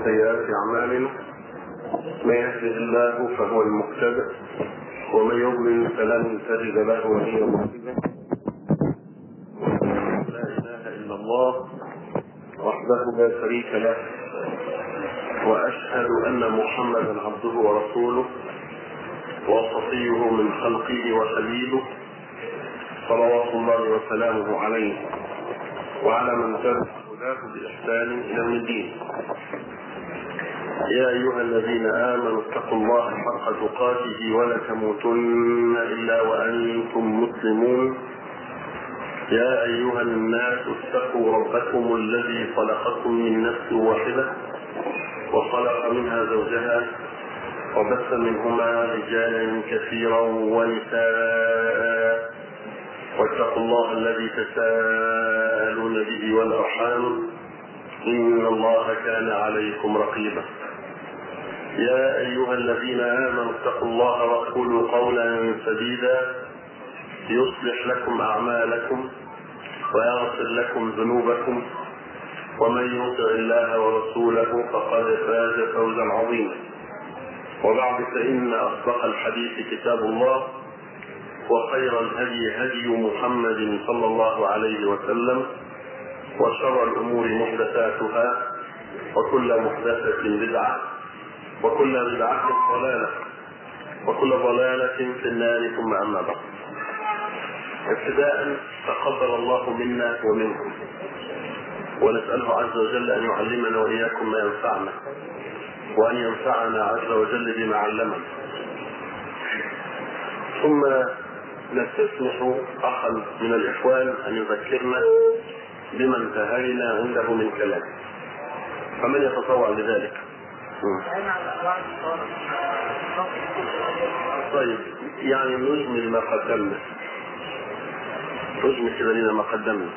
سيئات أعمالنا من يهده الله فهو المقتدى ومن يضلل فلن تجد له وليا مرشدا لا إله إلا الله وحده لا شريك له وأشهد أن محمدا عبده ورسوله وصفيه من خلقه وخليله صلوات الله وسلامه عليه وعلى من تبع هداه بإحسان إلى يوم الدين يا أيها الذين آمنوا اتقوا الله حق تقاته ولا تموتن إلا وأنتم مسلمون يا أيها الناس اتقوا ربكم الذي خلقكم من نفس واحدة وخلق منها زوجها وبث منهما رجالا كثيرا ونساء واتقوا الله الذي تساءلون به والارحام ان الله كان عليكم رقيبا يا ايها الذين امنوا اتقوا الله وقولوا قولا سديدا يصلح لكم اعمالكم ويغفر لكم ذنوبكم ومن يطع الله ورسوله فقد فاز فوزا عظيما وبعد فإن أصدق الحديث كتاب الله وخير الهدي هدي محمد صلى الله عليه وسلم وشر الأمور محدثاتها وكل محدثة بدعة وكل بدعة ضلالة وكل ضلالة في النار ثم أما بعد ابتداء تقبل الله منا ومنكم ونسأله عز وجل أن يعلمنا وإياكم ما ينفعنا وأن ينفعنا عز وجل بما علمنا ثم نستسمح أخا من الإخوان أن يذكرنا بما انتهينا عنده من كلام فمن يتطوع لذلك طيب يعني نجمل ما قدمنا نجمل كده لنا ما قدمنا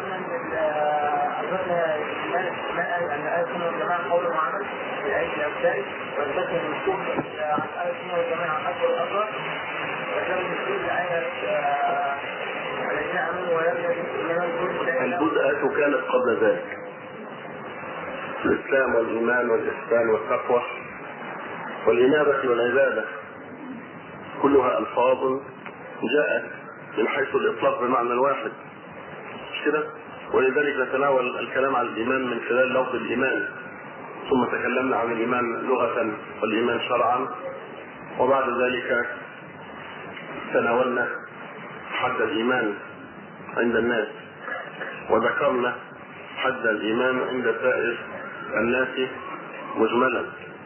أظن أن آية السنة والجماعة قول وعمل في آية الأبدال والبدء المكتوب عن آية السنة والجماعة عن أكبر الأصغر وكان المسؤول آية الذين آمنوا ويبدأ البدءة كانت قبل ذلك الإسلام والإيمان والإحسان والتقوى والإنابة والعبادة كلها ألفاظ جاءت من حيث الإطلاق بمعنى الواحد مش كده؟ ولذلك نتناول الكلام عن الايمان من خلال لفظ الايمان ثم تكلمنا عن الايمان لغه والايمان شرعا وبعد ذلك تناولنا حد الايمان عند الناس وذكرنا حد الايمان عند سائر الناس مجملا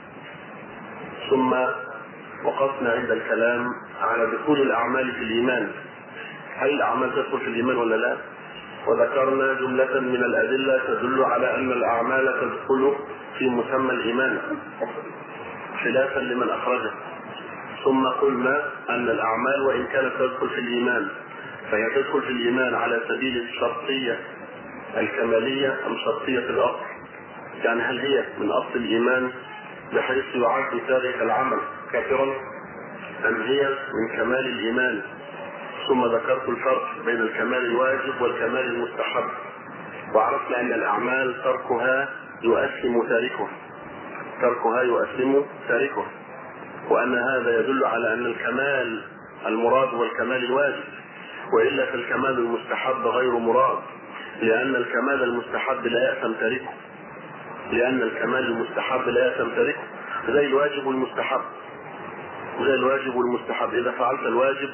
ثم وقفنا عند الكلام على دخول الاعمال في الايمان هل الاعمال تدخل في الايمان ولا لا؟ وذكرنا جملة من الأدلة تدل على أن الأعمال تدخل في مسمى الإيمان خلافا لمن أخرجه ثم قلنا أن الأعمال وإن كانت تدخل في الإيمان فهي تدخل في الإيمان على سبيل الشرطية الكمالية أم شرطية الأصل يعني هل هي من أصل الإيمان بحيث يعد تارك العمل كافرا أم هي من كمال الإيمان ثم ذكرت الفرق بين الكمال الواجب والكمال المستحب وعرفنا ان الاعمال تركها يؤثم تاركها تركها يؤثم تاركها وان هذا يدل على ان الكمال المراد هو الكمال الواجب والا فالكمال المستحب غير مراد لان الكمال المستحب لا ياثم تاركه لان الكمال المستحب لا ياثم تاركه زي الواجب والمستحب زي الواجب والمستحب اذا فعلت الواجب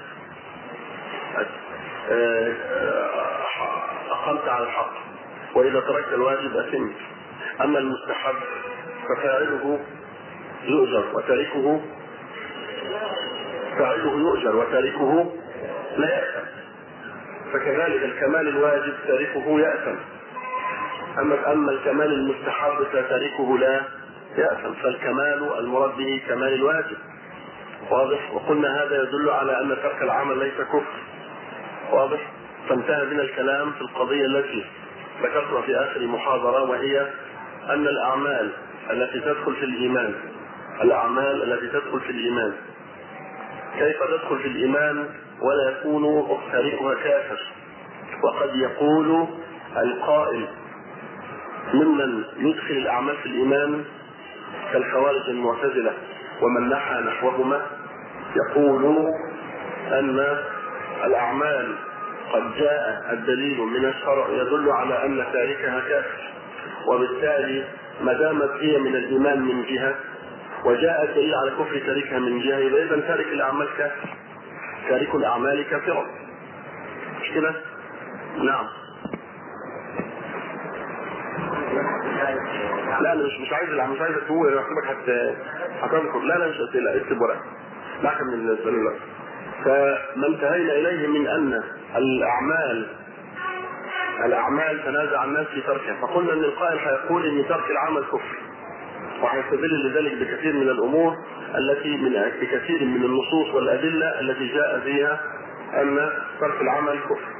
أقمت على الحق وإذا تركت الواجب أثمت أما المستحب ففاعله يؤجر وتاركه فاعله يؤجر وتاركه لا يأثم فكذلك الكمال الواجب تاركه يأثم أما أما الكمال المستحب فتاركه لا يأثم فالكمال المراد به كمال الواجب واضح وقلنا هذا يدل على أن ترك العمل ليس كفر واضح فانتهى بنا الكلام في القضية التي ذكرتها في آخر المحاضرة وهي أن الأعمال التي تدخل في الإيمان الأعمال التي تدخل في الإيمان كيف تدخل في الإيمان ولا يكون تاركها كافر وقد يقول القائل ممن يدخل الأعمال في الإيمان كالخوارج المعتزلة ومن نحى نحوهما يقول أن الأعمال قد جاء الدليل من الشرع يدل على أن تاركها كافر وبالتالي ما دامت هي من الإيمان من جهة وجاء الدليل على كفر تاركها من جهة يبقى إذا تارك الأعمال كافر تارك الأعمال كافرا مش كده؟ نعم لا انا مش مش عايز مش عايز تقول انا هكتبك هت هتنكر لا لا مش اسئله اكتب ورقه لا من السؤال دلوقتي فما انتهينا اليه من ان الاعمال الاعمال تنازع الناس في تركها فقلنا ان القائل هيقول ان ترك العمل كفر وهيستدل لذلك بكثير من الامور التي من بكثير من النصوص والادله التي جاء فيها ان ترك العمل كفر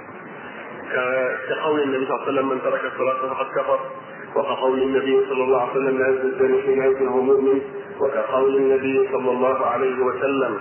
كقول النبي صلى الله عليه وسلم من ترك الصلاه فقد كفر وكقول النبي صلى الله عليه وسلم لا يزال حين يزنه مؤمن وكقول النبي صلى الله عليه وسلم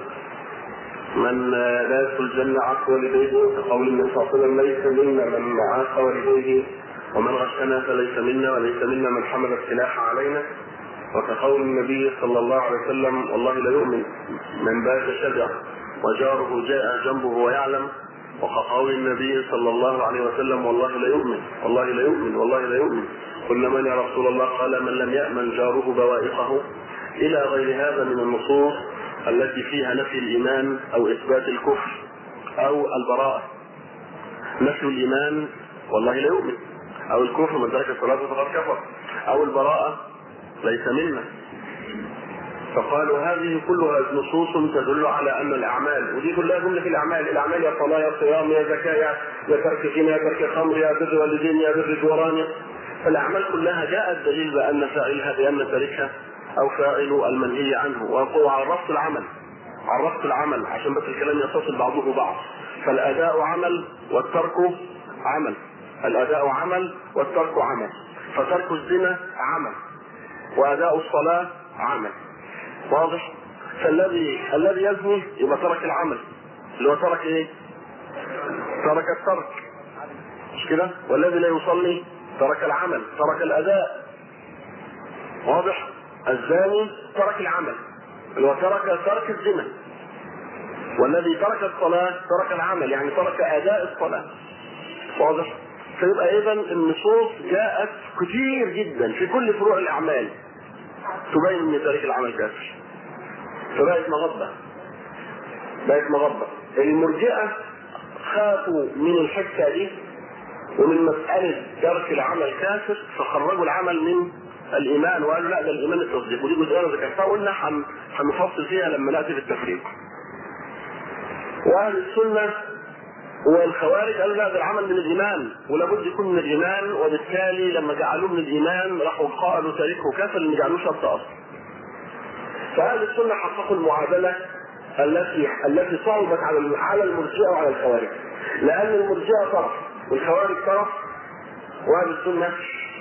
من لا يدخل الجنة عاق والديه وكقول النبي صلى الله عليه وسلم ليس منا من عاق والديه ومن غشنا فليس منا وليس منا من حمل السلاح علينا وكقول النبي صلى الله عليه وسلم والله لا يؤمن من بات شجر وجاره جاء جنبه ويعلم وكقول النبي صلى الله عليه وسلم والله لا يؤمن والله لا يؤمن والله لا يؤمن قلنا من يا رسول الله قال من لم يأمن جاره بوائقه إلى غير هذا من النصوص التي فيها نفي الإيمان أو إثبات الكفر أو البراءة نفي الإيمان والله لا يؤمن أو الكفر من ترك الصلاة فقد كفر أو البراءة ليس منا فقالوا هذه كلها نصوص تدل على ان الاعمال ودي كلها جمله في الاعمال، الاعمال يا صلاه يا صيام يا زكاه يا ترك غنى يا ترك خمر يا بر والدين يا بر جيران فالاعمال كلها جاء الدليل بان فاعلها بان تاركها او فاعل المنهي عنه وعرفت العمل عرفت العمل عشان بس الكلام يتصل بعضه بعض فالاداء عمل والترك عمل الاداء عمل والترك عمل فترك الزنا عمل واداء الصلاه عمل واضح فالذي الذي يزني يبقى ترك العمل اللي هو ترك ايه ترك الترك مش كده والذي لا يصلي ترك العمل ترك الاداء واضح الزاني ترك العمل اللي هو ترك ترك الزنا والذي ترك الصلاة ترك العمل يعني ترك أداء الصلاة واضح فيبقى إذا النصوص جاءت كتير جدا في كل فروع الأعمال تبين ان تارك العمل كافر فبقت مغبه بقت مغبه المرجئه خافوا من الحته دي ومن مساله ترك العمل كافر فخرجوا العمل من الايمان وقالوا لا ده الايمان التصديق ودي جزئيه انا ذكرتها وقلنا هنفصل فيها لما ناتي في التفريق واهل السنه والخوارج قالوا لا ده العمل من الايمان ولابد يكون من الايمان وبالتالي لما جعلوه من الايمان راحوا قالوا تاركه كافر لان جعلوه شرط اصل. فاهل السنه حققوا المعادله التي التي صعبت على على المرجئه وعلى الخوارج. لان المرجئه طرف والخوارج طرف واهل السنه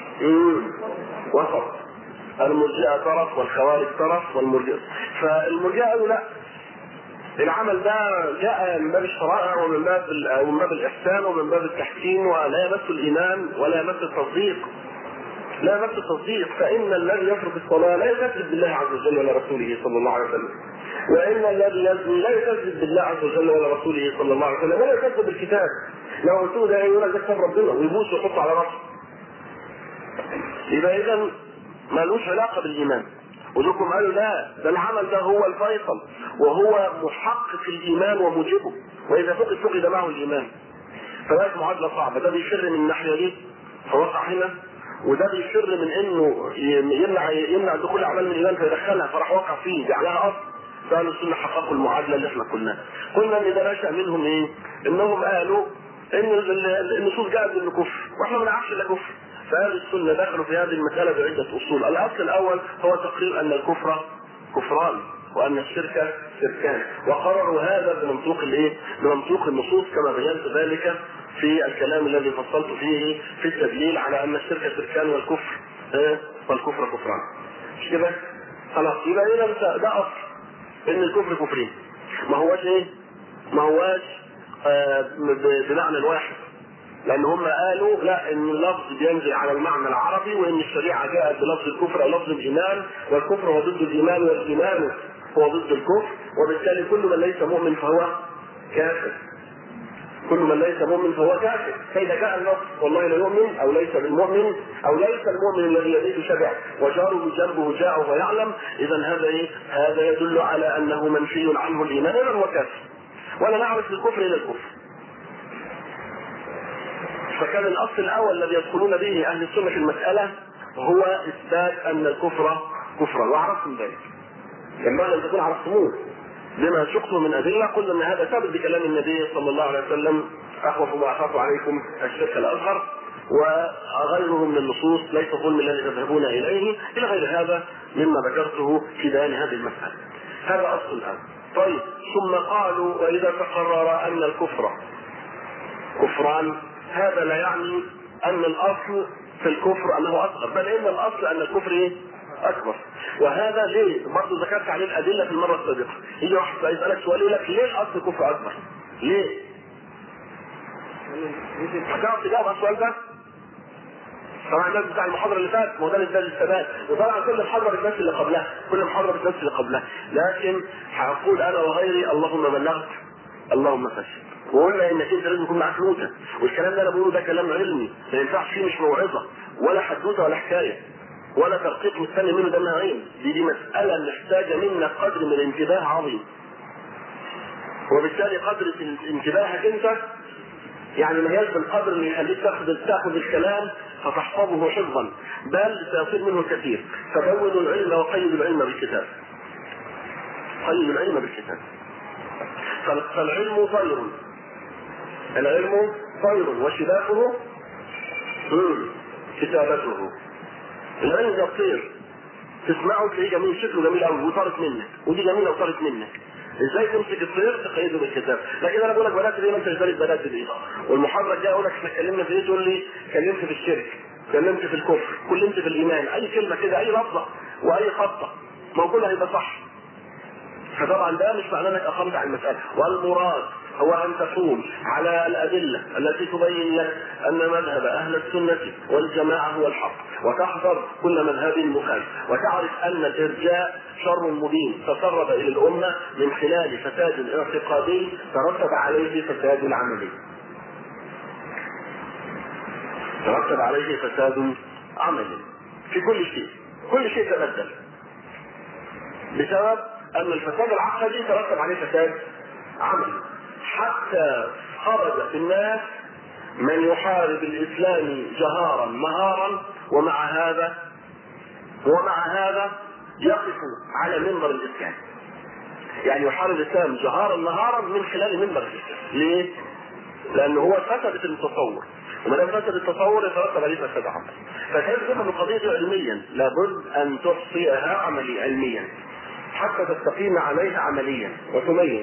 وسط. المرجئه طرف والخوارج طرف والمرجئه فالمرجئه قالوا لا العمل ده جاء من باب الشرائع ومن باب ومن باب الاحسان ومن باب التحسين ولا يمس الايمان ولا يمس التصديق لا يمس التصديق فان الذي يترك الصلاه لا يكذب بالله عز وجل ولا رسوله صلى الله عليه وسلم وان الذي يزني لا يكذب بالله عز وجل ولا رسوله صلى الله عليه وسلم ولا يكذب بالكتاب لو قلت له ده يقول لك ده كتاب ربنا ويبوس ويحط على راسه يبقى اذا ملوش علاقه بالايمان ولكم قالوا لا ده العمل ده هو الفيصل وهو محقق الايمان وموجبه واذا فقد فقد معه الايمان فبقت معادله صعبه ده بيفر من الناحيه دي فوقع هنا وده بيفر من انه يمنع يمنع دخول الاعمال من الايمان فيدخلها فراح وقع فيه دي عليها اصل فقالوا السنه حققوا المعادله اللي احنا قلناها قلنا ان ده نشا منهم ايه؟ انهم قالوا ان النصوص جاءت بالكفر واحنا ما نعرفش الا كفر فأهل السنة دخلوا في هذه المسألة بعدة أصول، الأصل الأول هو تقرير أن الكفر كفران وأن الشرك شركان، وقرروا هذا بمنطوق الإيه؟ بمنطوق النصوص كما بينت ذلك في الكلام الذي فصلت فيه في التدليل على أن الشرك شركان والكفر إيه؟ والكفر كفران. مش كده؟ خلاص يبقى إذا ده أصل إن الكفر كفرين. ما هواش إيه؟ ما هواش آه بمعنى الواحد لان هم قالوا لا ان اللفظ بينزل على المعنى العربي وان الشريعه جاءت بلفظ الكفر او لفظ الايمان والكفر هو ضد الايمان والايمان هو ضد الكفر وبالتالي كل من ليس مؤمن فهو كافر كل من ليس مؤمن فهو كافر فاذا جاء النص والله لا يؤمن او ليس بالمؤمن او ليس المؤمن الذي يزيد شبع وجاره جنبه جاء ويعلم اذا هذا ايه؟ هذا يدل على انه منفي عنه الايمان اذا هو كافر ولا نعرف الكفر الى الكفر فكان الاصل الاول الذي يدخلون به اهل السنه في المساله هو اثبات ان الكفر كفرا وعرفتم ذلك لما لم تكون عرفتموه بما شقته من ادله قلنا ان هذا ثابت بكلام النبي صلى الله عليه وسلم اخوف ما اخاف عليكم الشرك الاصغر وغيره من النصوص ليس ظلم الذي تذهبون اليه الى غير هذا مما ذكرته في بيان هذه المساله. هذا اصل الان. طيب ثم قالوا واذا تقرر ان الكفر كفران هذا لا يعني ان الاصل في الكفر انه اصغر بل ان الاصل ان الكفر ايه؟ اكبر وهذا ليه؟ برضه ذكرت عليه الادله في المره السابقه يجي واحد يسالك سؤال يقول لك ليه الاصل كفر اكبر؟ ليه؟ هتعرف تجاوب على السؤال ده؟ طبعا الناس بتاع المحاضره اللي فاتت ما هو ده اللي الثبات وطبعا كل محاضره بتنفس اللي قبلها كل محاضره بتنفس اللي قبلها لكن هقول انا وغيري اللهم بلغت اللهم فشل وقلنا انك انت لازم يكون معاك نوته والكلام اللي انا بقوله ده كلام علمي ما ينفعش فيه مش موعظه ولا حدوته ولا حكايه ولا ترقيق مستني منه دمها عين دي دي مساله محتاجه منا قدر من الانتباه عظيم وبالتالي قدر انتباهك انت يعني ما هياش بالقدر اللي يخليك تاخذ تاخذ الكلام فتحفظه حفظا بل سيصير منه الكثير فدونوا العلم وقيدوا العلم بالكتاب قيدوا العلم بالكتاب فالعلم طير العلم طير وشباكه كتابته العلم ده طير تسمعه تلاقيه جميل شكله جميل قوي وطارت منك ودي جميله وطارت منك ازاي تمسك الطير تقيده بالكتاب لكن انا بقول لك بدات ليه ما انت ازاي بدات بايه والمحاضره الجايه اقول لك احنا اتكلمنا في ايه تقول لي اتكلمت في الشرك اتكلمت في الكفر اتكلمت في الايمان اي كلمه كده اي لفظه واي خطه موجوده هيبقى صح فطبعا ده مش معناه انك اخرت عن المساله والمراد هو ان تقوم على الادله التي تبين لك ان مذهب اهل السنه والجماعه هو الحق وتحذر كل مذهب مخالف وتعرف ان الارجاء شر مبين تسرب الى الامه من خلال فساد اعتقادي ترتب عليه فساد عملي. ترتب عليه فساد عملي في كل شيء كل شيء تبدل بسبب ان الفساد العقدي ترتب عليه فساد عملي حتى خرج في الناس من يحارب الاسلام جهارا مهارا ومع هذا ومع هذا يقف على منبر الاسلام يعني يحارب الاسلام جهارا نهارا من خلال منبر الاسلام ليه؟ لان هو فسدت التصور وما دام فسد التصور يترتب عليه فساد عملي فكان تفهم القضيه علميا لابد ان تحصيها عملي علميا حتى تستقيم عليها عمليا وتميز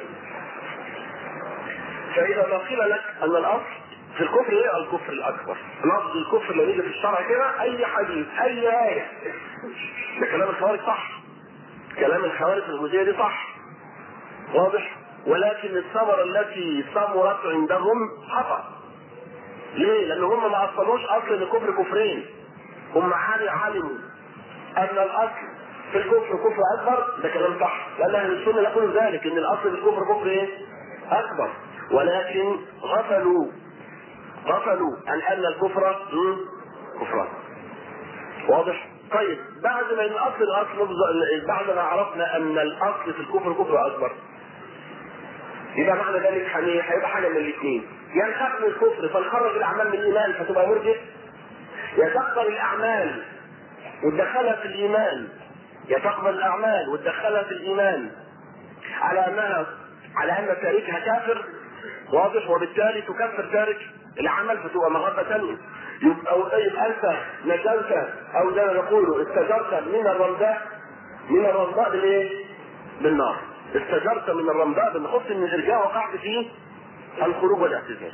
فاذا ما قيل لك ان الاصل في الكفر ايه الكفر الاكبر لفظ الكفر اللي يجي في الشرع كده اي حديث اي ايه ده كلام الخوارج صح كلام الخوارج في الجزئيه دي صح واضح ولكن الثمرة التي ثمرت عندهم خطأ ليه؟ لأن هم ما أصلوش أصل الكفر كفرين هم عالي علموا أن الأصل في الكفر كفر أكبر ده كلام صح لأن أهل السنة يقولوا ذلك أن الأصل في الكفر كفر إيه؟ أكبر ولكن غفلوا غفلوا عن أن الكفر كفران واضح؟ طيب بعد ما الاصل الاصل بعد ما عرفنا ان الاصل في الكفر كفر اكبر يبقى معنى ذلك هيبقى حاجه من الاثنين يا نخاف من الكفر فنخرج الاعمال من الايمان فتبقى مرجئ يا تقبل الاعمال وتدخلها في الايمان يا تقبل الاعمال وتدخلها في الايمان على انها على ان تاركها كافر واضح وبالتالي تكفر تارك العمل فتبقى مغبه ثانيه يبقى يبقى انت نزلت او زي ما يقولوا استجرت من الرمداء من الرمداء بالايه؟ بالنار استجرت من الرمداء بالنخص ان الارجاء وقعت فيه الخروج والاعتزال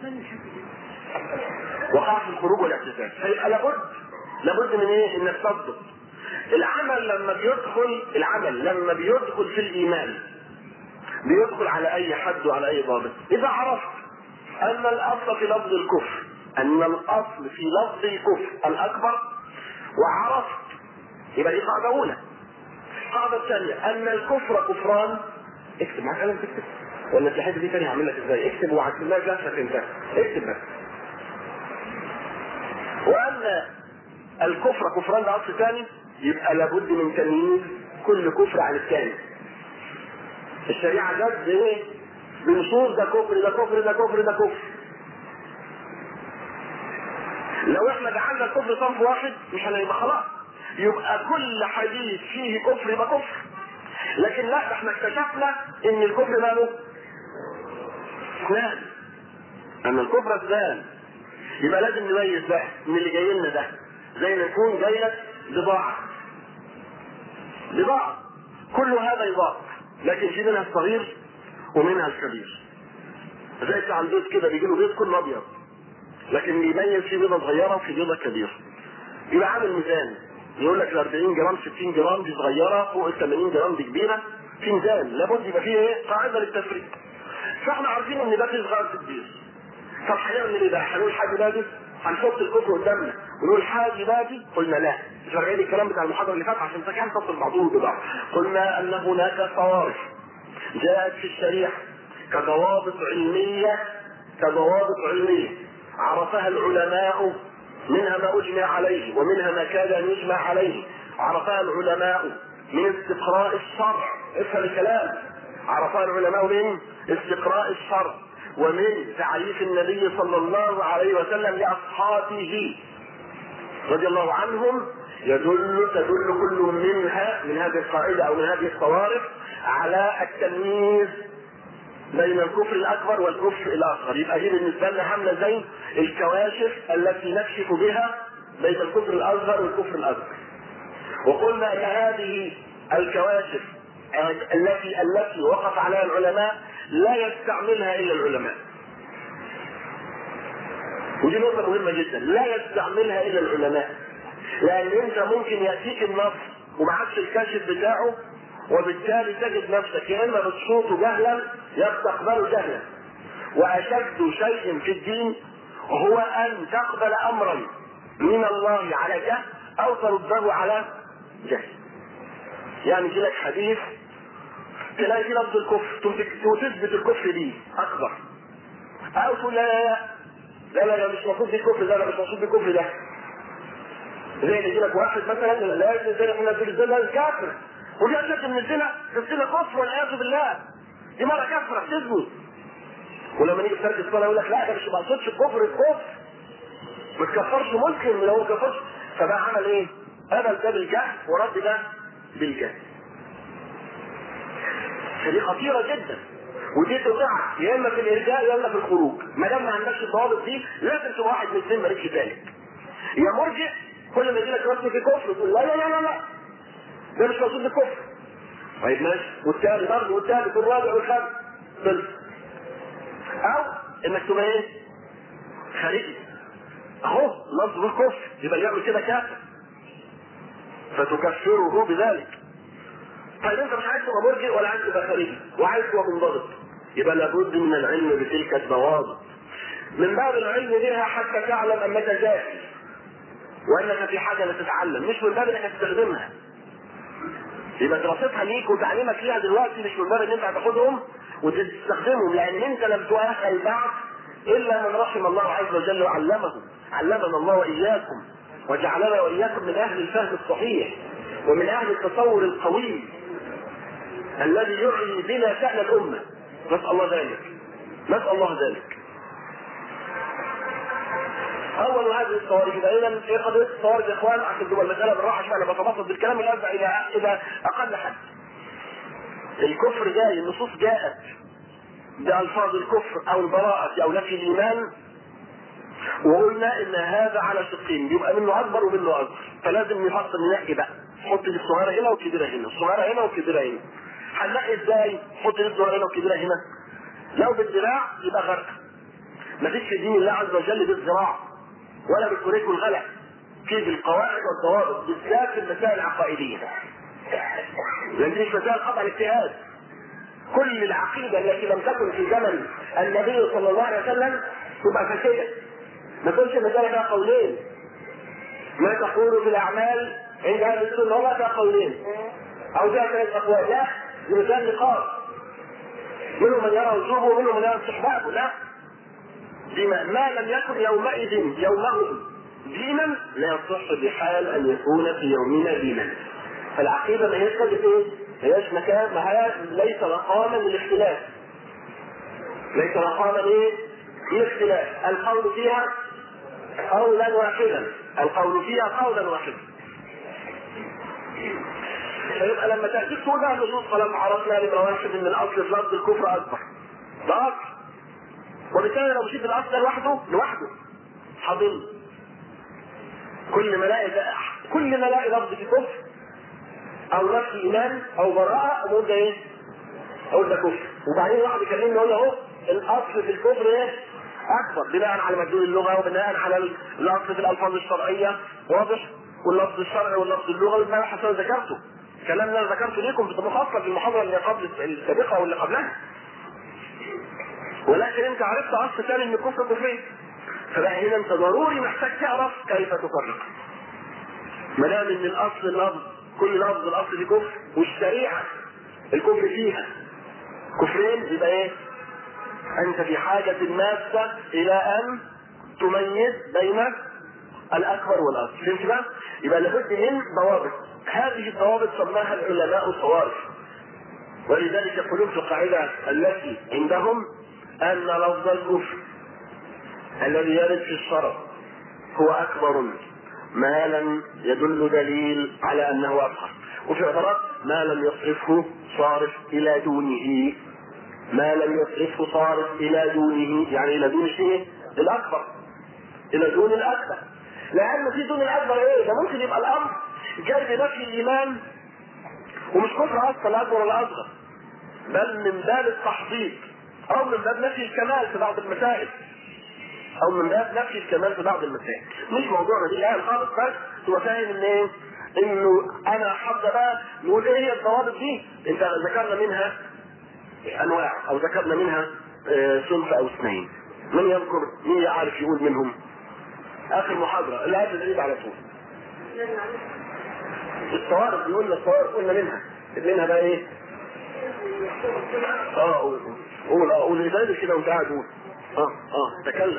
وقعت في الخروج والاعتزال فيبقى لابد لابد من ايه؟ انك تصدق العمل لما بيدخل العمل لما بيدخل في الايمان بيدخل على اي حد وعلى اي ضابط اذا عرفت ان الاصل في لفظ الكفر ان الاصل في لفظ الكفر الاكبر وعرفت يبقى دي قاعده اولى القاعده الثانيه ان الكفر كفران اكتب معاك قلم تكتب ولا في حته دي تاني هعمل لك ازاي اكتب وهكتب لك نفسك انت اكتب بس وان الكفر كفران ده اصل ثاني يبقى لابد من تمييز كل كفر عن الثاني الشريعه جت بايه؟ بنصوص ده كفر ده كفر ده كفر ده كفر لو احنا جعلنا الكفر صنف واحد مش هنبقى خلاص يبقى كل حديث فيه كفر يبقى كفر لكن لا ده احنا اكتشفنا ان الكفر ماله اثنان ان الكفر اثنان يبقى لازم نميز بقى ان اللي جاي لنا ده زي ما يكون جاي لك بضاعه بضاعه كل هذا يضاع لكن في منها الصغير ومنها الكبير زي بتاع البيت كده بيجي له بيت كله ابيض لكن بيميز في بيضه صغيره وفي بيضه كبيره يبقى عامل ميزان يقول لك ال 40 جرام 60 جرام دي صغيره فوق ال 80 جرام دي كبيره في ميزان لابد يبقى فيه ايه قاعده للتفريق فاحنا عارفين ان ده في صغير في كبير طب هنعمل ايه بقى؟ هنقول حاجه بادي هنحط الكفر قدامنا ونقول حاجه بادي قلنا لا مش راجعين الكلام بتاع المحاضره اللي فاتت عشان كان تصل بعضهم ببعض قلنا ان هناك صوارف جاءت في الشريعه كضوابط علميه كضوابط علميه عرفها العلماء منها ما اجمع عليه ومنها ما كاد ان يجمع عليه عرفها العلماء من استقراء الشرع افهم الكلام عرفها العلماء من استقراء الشرع ومن تعريف النبي صلى الله عليه وسلم لاصحابه رضي الله عنهم يدل تدل كل منها من هذه القاعده او من هذه الصوارف على التمييز بين الكفر الاكبر والكفر الاصغر يبقى دي بالنسبه لنا عامله زي الكواشف التي نكشف بها بين الكفر الاصغر والكفر الاكبر وقلنا ان هذه الكواشف التي التي وقف عليها العلماء لا يستعملها الا العلماء ودي نقطة مهمة جدا لا يستعملها إلا العلماء لأن أنت ممكن يأتيك النص ومعكش الكاشف بتاعه وبالتالي تجد نفسك يا إما بتصوته جهلا يا بتقبله جهلا وأشد شيء في الدين هو أن تقبل أمرا من الله على جهل أو ترده على جهل يعني يجي لك حديث تلاقي في لفظ الكفر وتثبت الكفر دي أكبر أو تقول لا لا لا لا لا مش مقصود بالكفر ده لا مش مقصود بالكفر ده زي اللي يجي لك واحد مثلا لا يزني زي احنا في الزنا الكافر ودي اشد من الزنا الزنا كفر والعياذ بالله دي مرة كافرة تزني ولما نيجي في ترك الصلاة يقول لك لا ده مش ما اقصدش الكفر الكفر ما تكفرش مسلم لو ما كفرش فبقى عمل ايه؟ قبل ده بالجهل ورد ده بالجهل فدي خطيرة جدا ودي توقعك يا اما في الارجاء يا اما في الخروج ما دام ما عندكش الضوابط دي لازم تبقى واحد من الاثنين مالكش ثالث يا مرجع كل ما يجي لك رسم في كفر تقول لا لا لا لا لا ده مش مقصود بالكفر طيب ماشي والثاني برضه والثالث والرابع والخامس خلص او انك تبقى ايه؟ خارجي اهو لفظ الكفر يبقى يعمل كده كافر فتكفره بذلك طيب انت مش عايز تبقى مرجئ ولا عايز تبقى خارجي وعايز تبقى منضبط يبقى لابد من العلم بتلك الضوابط من باب العلم بها حتى تعلم انك جاهل وانك في حاجه لتتعلم مش من باب انك تستخدمها يبقى دراستها ليك وتعليمك ليها دلوقتي مش من باب ان انت هتاخدهم وتستخدمهم لان انت لم تؤهل بعد الا من رحم الله عز وجل وعلمه علمنا الله واياكم وجعلنا واياكم من اهل الفهم الصحيح ومن اهل التصور القويم الذي يعلي بنا شان الامه نسال الله ذلك نسال الله ذلك اول هذه الصواريخ يبقى اذا ايه قضيه الصواريخ يا اخوان عشان تبقى المساله بالراحه شويه انا بتبسط بالكلام اللي ارجع الى الى اقل حد الكفر جاي النصوص جاءت بألفاظ الكفر أو البراءة أو نفي الإيمان وقلنا إن هذا على شقين يبقى منه أكبر ومنه أصغر فلازم نفصل ننقي بقى حط دي الصغيرة هنا والكبيرة هنا الصغيرة هنا والكبيرة هنا هنلاقي ازاي حط دي الصغيرة هنا والكبيرة هنا لو بالذراع يبقى غرق مفيش في دين الله عز وجل بالذراع ولا بالكوريك والغلع في بالقواعد والضوابط بالذات في المسائل العقائدية لأن دي مش مسائل قطع الاجتهاد كل العقيدة التي لم تكن في زمن النبي صلى الله عليه وسلم تبقى فاسدة ما تقولش المسألة فيها قولين ما تقول في الأعمال عند أهل السنة ولا فيها قولين أو فيها ثلاث أقوال لا دي مسألة نقاش منهم من يرى وجوبه ومنهم من يرى استحبابه لا دي ما, ما لم يكن يومئذ يومهم دينا لا يصح بحال ان يكون في يومنا دينا فالعقيده ما هيش قضيه ايه؟ ما هيش مكان ما هي ليس مقاما للاختلاف ليس مقاما ايه؟ للاختلاف القول فيها قولا واحدا القول فيها قولا واحدا فيبقى لما تأتيك تقول بقى النصوص خلاص عرفنا نمرة واحد ان الاصل في لفظ الكفر اكبر ده اصل وبالتالي لو مشيت الاصل ده لوحده لوحده حاضر كل ما الاقي ده- كل ما الاقي لفظ في كفر او نفي ايمان او براءه اقول ده ايه؟ اقول ده كفر وبعدين واحد يكلمني يقول له اهو الاصل في الكفر ايه؟ اكبر بناء على مدلول اللغه وبناء على الاصل في الالفاظ الشرعيه واضح واللفظ الشرعي واللفظ اللغوي ما حسب ذكرته الكلام اللي انا ذكرته ليكم بمفصل في المحاضره اللي قبل السابقه واللي قبلها ولكن انت عرفت اصل ثاني ان الكفر كفرين فبقى هنا انت ضروري محتاج تعرف كيف تفرق ما دام ان الاصل اللفظ كل لفظ الاصل في كفر والشريعه الكفر فيها كفرين يبقى ايه؟ انت في حاجه ماسه الى ان تميز بين الاكبر والاصغر فهمت بقى؟ يبقى لابد من ضوابط هذه الضوابط سماها العلماء الصوارف ولذلك يقولون في القاعده التي عندهم ان لفظ الكفر الذي يرد في الشرع هو اكبر ما لم يدل دليل على انه اصغر وفي عبارات ما لم يصرفه صارف الى دونه ما لم يصرفه صارف الى دونه يعني الى دون شيء الاكبر الى دون الاكبر لان في دون الاكبر ايه ده ممكن يبقى الامر جاي بنفي الايمان ومش كفر اصلا لا اكبر ولا اصغر بل من باب التحضيض او من باب نفي الكمال في بعض المسائل او من باب نفي الكمال في بعض المسائل مش موضوعنا دي الان خالص بس تبقى فاهم ان ايه انه انا حابه بقى نقول ايه هي الضوابط دي انت ذكرنا منها انواع او ذكرنا منها آه، صنف او اثنين من يذكر مين يعرف يقول منهم اخر محاضره اللي هذا العيد على طول الصوارف بيقولنا الصوارف قلنا منها منها بقى ايه اه قول قول اه قول لذلك كده وانت قاعد قول اه اه تكلم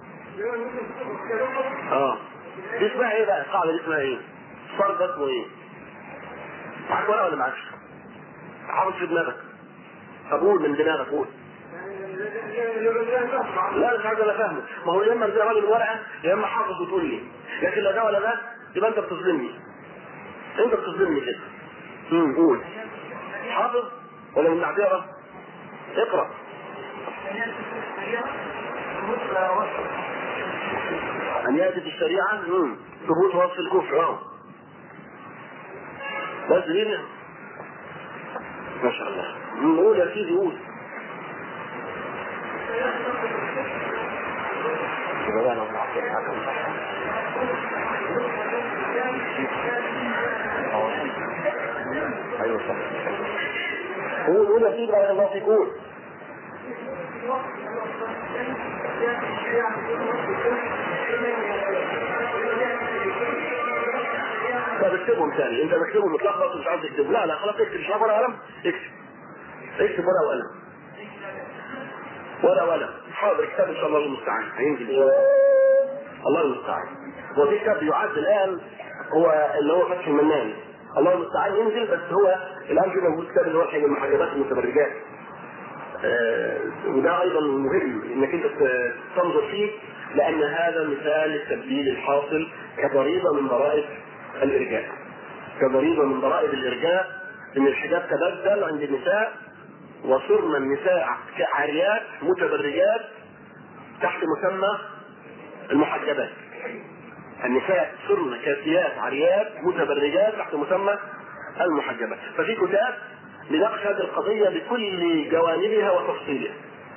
اه دي اسمها ايه بقى القاعده دي اسمها ايه فرض اسمه ايه معاك ورقه ولا معاكش حافظ في دماغك طب قول من دماغك قول لا مش عايز انا فاهمه ما هو يا اما زي راجل ورقه يا اما حافظ وتقول لي لكن لا ده ولا ده يبقى انت بتظلمني انت بتظلمني كده امم قول حافظ ولا من معذره اقرا ان ياتي في الشريعه مم. ثبوت وصف الكفر اه بس دي ما شاء الله مم، قول يا سيدي قول يبقى بقى لو نعطي الحكم صح ايوه صح قول قول يا سيدي بارك الله فيك قول طب اكتبهم ثاني انت بكتبهم متلخبط ومش عايز تكتب لا لا خلاص اكتب مش ورقه وقلم اكتب اكتب ورقه وقلم ورقه وقلم حاضر كتاب ان شاء الله المستعان هينزل ان شاء الله الله المستعان هو في كتاب يعد الان هو اللي هو فتح المنان الله المستعان ينزل بس هو الان في موجود كتاب اللي هو الحين المحجبات المتبرجات آه، وده ايضا مهم انك انت ت- تنظر فيه لان هذا مثال التبديل الحاصل كضريبه من ضرائب الارجاء كضريبه من ضرائب الارجاء ان الحجاب تبدل عند النساء وصرنا النساء كعاريات متبرجات تحت مسمى المحجبات النساء صرن كاسيات عريات متبرجات تحت مسمى المحجبات ففي كتاب لنقش هذه القضية بكل جوانبها وتفصيلها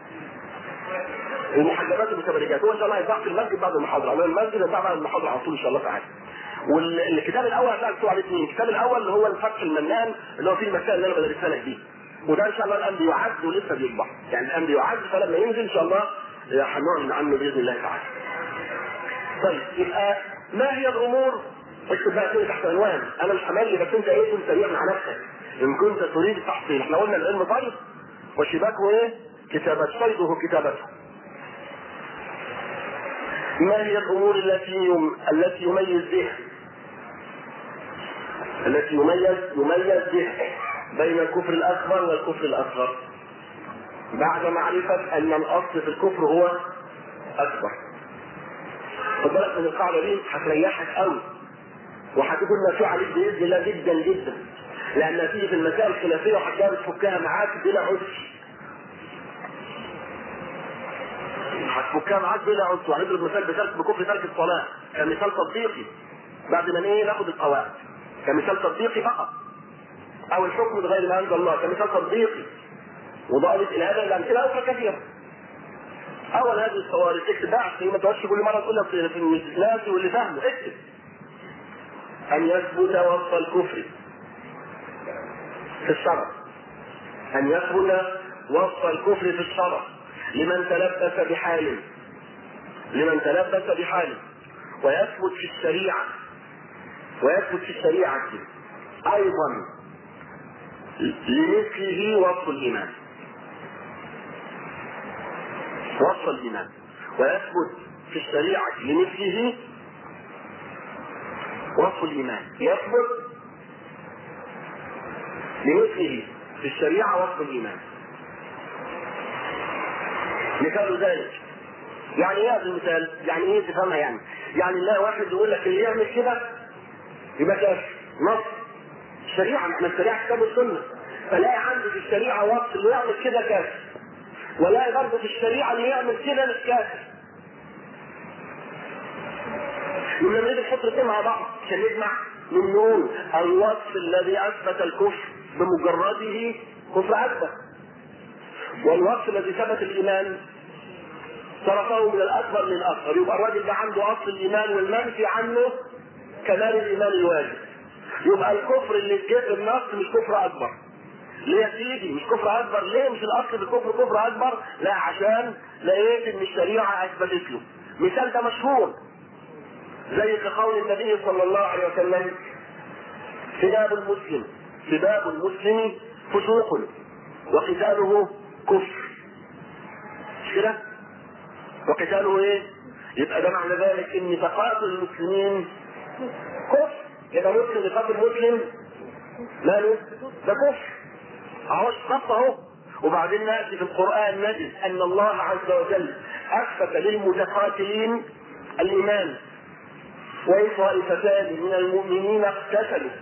المحجبات المتبرجات هو ان شاء الله هيتباع في المسجد بعد المحاضرة انا المسجد هيتباع بعد المحاضرة على طول ان شاء الله تعالى والكتاب الاول هتلاقي مكتوب عليه اثنين الكتاب الاول اللي هو الفتح المنان اللي هو فيه المسائل اللي انا بدرسها لك دي وده ان شاء الله الان بيعد ولسه بيطبع يعني الان بيعد فلما ينزل ان شاء الله هنعلن عنه باذن الله تعالى طيب يبقى ما هي الامور اكتب بقى كده تحت عنوان انا مش هملي بس انت ايه كنت سريع مع نفسك ان كنت تريد التحصيل احنا قلنا العلم طيب وشباكه ايه كتابة صيده كتابته ما هي الامور التي يم... التي يميز بها التي يميز يميز بها بين الكفر الاكبر والكفر الاصغر بعد معرفة ان الاصل في الكفر هو اكبر خد بالك من القاعدة دي هتريحك قوي وهتكون نافعة عليك بإذن الله جدا جدا لأن هتيجي في المسائل الخلافية وهتلاقيها بتفكها معاك بلا عذر هتفكها معاك بلا عذر وهنضرب مثال بترك بكفر ترك الصلاة كمثال تطبيقي بعد ما ايه ناخد القواعد كمثال تطبيقي فقط أو الحكم بغير ما أنزل الله كمثال تطبيقي وضابط إلى هذا الأمثلة أخرى كثيرة اول هذه الصواريخ اكتب بقى عشان ما تقعدش كل مره تقول لك في الناس واللي فاهمه اكتب ان يثبت وصف الكفر في الشرع ان يثبت وصف الكفر في الشرع لمن تلبس بحال لمن تلبس بحال ويثبت في الشريعه ويثبت في الشريعه ايضا لمثله وصف الايمان وصف الإيمان ويثبت في الشريعة لمثله وصف الإيمان يثبت لمثله في الشريعة وصف الإيمان مثال ذلك يعني ايه هذا المثال؟ يعني ايه تفهمها يعني؟ يعني الله واحد يقول لك اللي يعمل كده يبقى كافر نص الشريعة احنا الشريعة كتاب السنة فلاقي عندي في الشريعة وصف اللي يعمل كده كافر ولا برضه في الشريعة اللي يعمل كده مش كافر. لما نريد نحط الاثنين مع بعض عشان نجمع نقول الوصف الذي اثبت الكفر بمجرده كفر اكبر. والوصف الذي ثبت الايمان صرفه من الاكبر للاصغر يبقى الراجل ده عنده اصل الايمان والمنفي عنه كمال الايمان الواجب. يبقى الكفر اللي جه في النص مش كفر اكبر. ليه يا سيدي مش كفر اكبر ليه مش الاصل بالكفر كفر اكبر لا عشان لقيت ان الشريعه اثبتت له مثال ده مشهور زي كقول النبي صلى الله عليه وسلم سباب المسلم سباب المسلم فسوق وقتاله كفر مش كده وقتاله ايه يبقى ده معنى ذلك ان تقاتل المسلمين كفر يبقى مسلم يقاتل مسلم ماله ده كفر اهو صف اهو وبعدين ناتي في القران نجد ان الله عز وجل اثبت للمتقاتلين الايمان وان طائفتان من المؤمنين اقتتلوا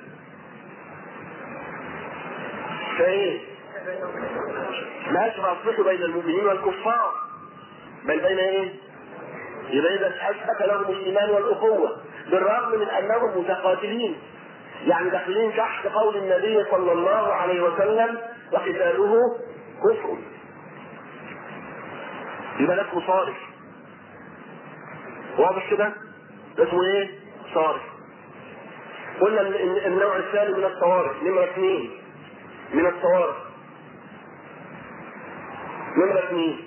فايه؟ ما اشبه اصبحوا بين المؤمنين والكفار بل بين ايه؟ يبقى اذا اثبت لهم الايمان والاخوه بالرغم من انهم متقاتلين يعني داخلين تحت قول النبي صلى الله عليه وسلم وقتاله كفر يبقى ده اسمه صارف واضح كده؟ اسمه ايه؟ صارف قلنا النوع الثاني من الصوارف نمرة اثنين من الصوارف نمرة اثنين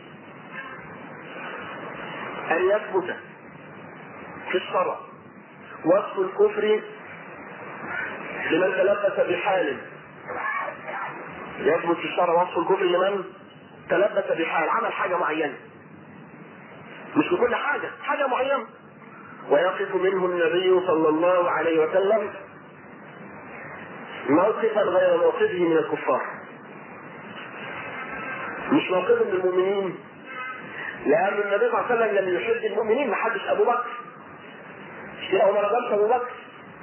أن يثبت في الشرع وصف الكفر لمن تلبس بحال يثبت في الشرع وصف الكفر لمن تلبس بحال عمل حاجة معينة مش في كل حاجة حاجة معينة ويقف منه النبي صلى الله عليه وسلم موقفا غير موقفه من الكفار مش موقفه من المؤمنين لأن النبي صلى الله عليه وسلم لم يحب المؤمنين ما حدش أبو بكر مش كده ما رضاش أبو بكر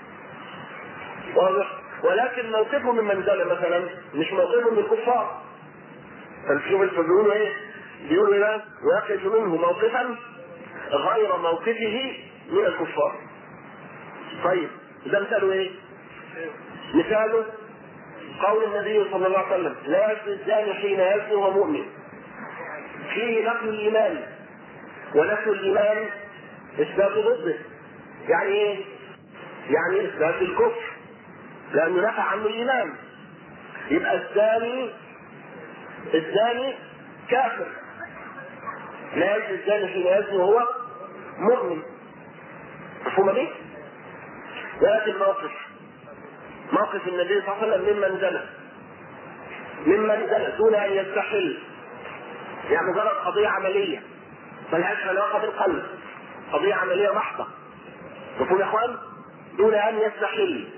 واضح ولكن موقفه من منزله مثلا مش موقفه من الكفار فالشوف بيقولوا ايه؟ بيقولوا ايه ويقف منه موقفا غير موقفه من الكفار. طيب ده مثاله ايه؟ مثاله قول النبي صلى الله عليه وسلم لا يزني الزاني حين يزني وهو مؤمن. فيه نقل الايمان ونفي الايمان اثبات ضده. يعني ايه؟ يعني اثبات الكفر. لانه نفى عنه الايمان يبقى الزاني الزاني كافر لا يزني الزاني حين يزني وهو مؤمن مفهومة دي؟ يأتي الموقف موقف النبي صلى الله عليه وسلم ممن زنى ممن زنى دون أن يستحل يعني مجرد قضية عملية ملهاش علاقة بالقلب قضية عملية محضة مفهوم يا اخوان؟ دون أن يستحل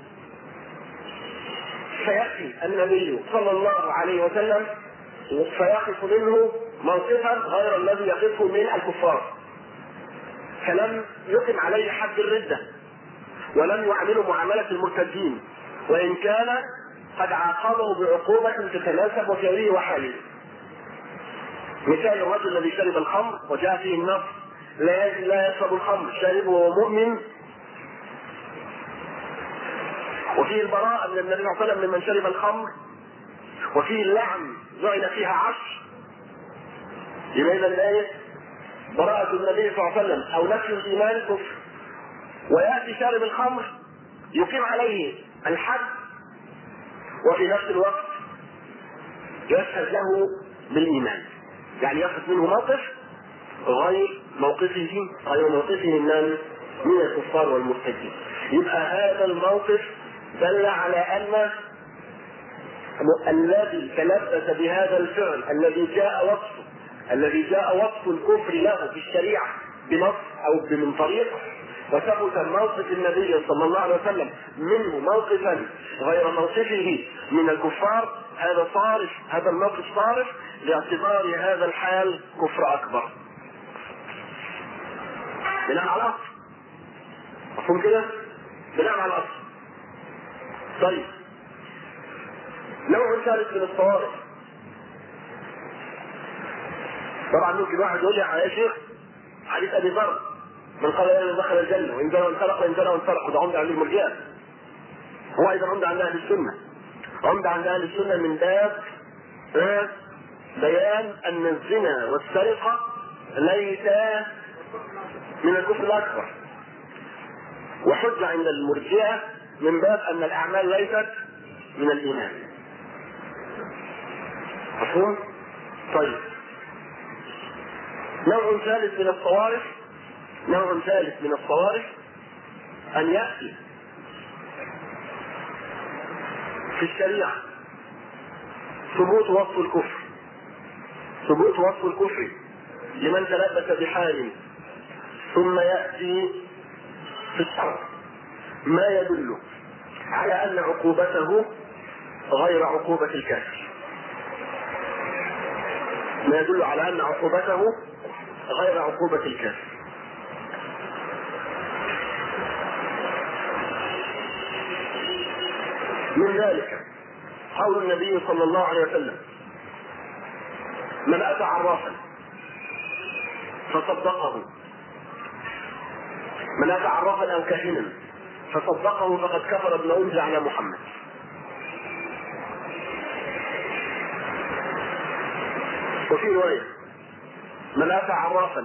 فيأتي النبي صلى الله عليه وسلم فيقف منه موقفا غير الذي يقفه من الكفار فلم يقم عليه حد الردة ولم يعامله معاملة المرتدين وإن كان قد عاقبه بعقوبة تتناسب وفعله وحاله مثال الرجل الذي شرب الخمر وجاء فيه النص لا لا يشرب الخمر شاربه وهو مؤمن وفيه البراءة من النبي صلى الله عليه وسلم ممن شرب الخمر وفيه اللعن جعل فيها عشر يبقى إذا الآية براءة النبي صلى الله عليه وسلم أو نفي الإيمان كفر ويأتي شارب الخمر يقيم عليه الحد وفي نفس الوقت يشهد له بالإيمان يعني يأخذ منه موقف غير موقفه غير موقفه من من الكفار والمرتدين يبقى هذا الموقف دل على أن الذي تلبس بهذا الفعل الذي جاء وصفه الذي جاء وصف الكفر له في الشريعة بنص أو من طريق وثبت موقف النبي صلى الله عليه وسلم منه موقفا غير موقفه من الكفار هذا صارف هذا الموقف صارف لاعتبار هذا الحال كفر أكبر بناء على الأصل مفهوم كده؟ بناء على الأصل طيب نوع ثالث من الصوارف طبعا ممكن واحد يقول لي يا شيخ حديث ابي ذر من قال لا دخل الجنه وان جنى وانسرق وان جنى وانسرق وده عمده عند المرجئه هو ايضا عمده عند اهل السنه عمده عند اهل السنه من باب بيان ان الزنا والسرقه ليس من الكفر الاكبر وحجه عند المرجئه من باب ان الاعمال ليست من الايمان مفهوم؟ طيب نوع ثالث من الصوارف نوع ثالث من الصوارف أن يأتي في الشريعة ثبوت وصف الكفر ثبوت وصف الكفر لمن تلبس بحال ثم يأتي في الشرع ما يدل على أن عقوبته غير عقوبة الكافر ما يدل على أن عقوبته غير عقوبة الكافر من ذلك قول النبي صلى الله عليه وسلم من أتى عرافا فصدقه من أتى عرافا أو كاهنا فصدقه فقد كفر بما أنزل على محمد وفي رواية من أتى عرافا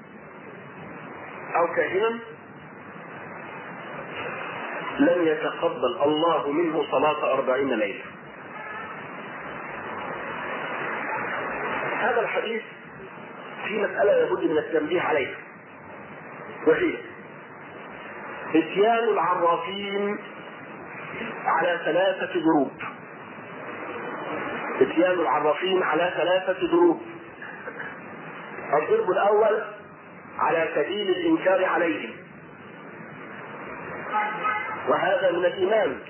أو كاهنا لن يتقبل الله منه صلاة أربعين ليلة هذا الحديث في مسألة لابد من التنبيه عليها وهي اتيان العرافين على ثلاثة ضروب اتيان العرافين على ثلاثة ضروب الضرب الأول على سبيل الإنكار عليهم وهذا من الإيمان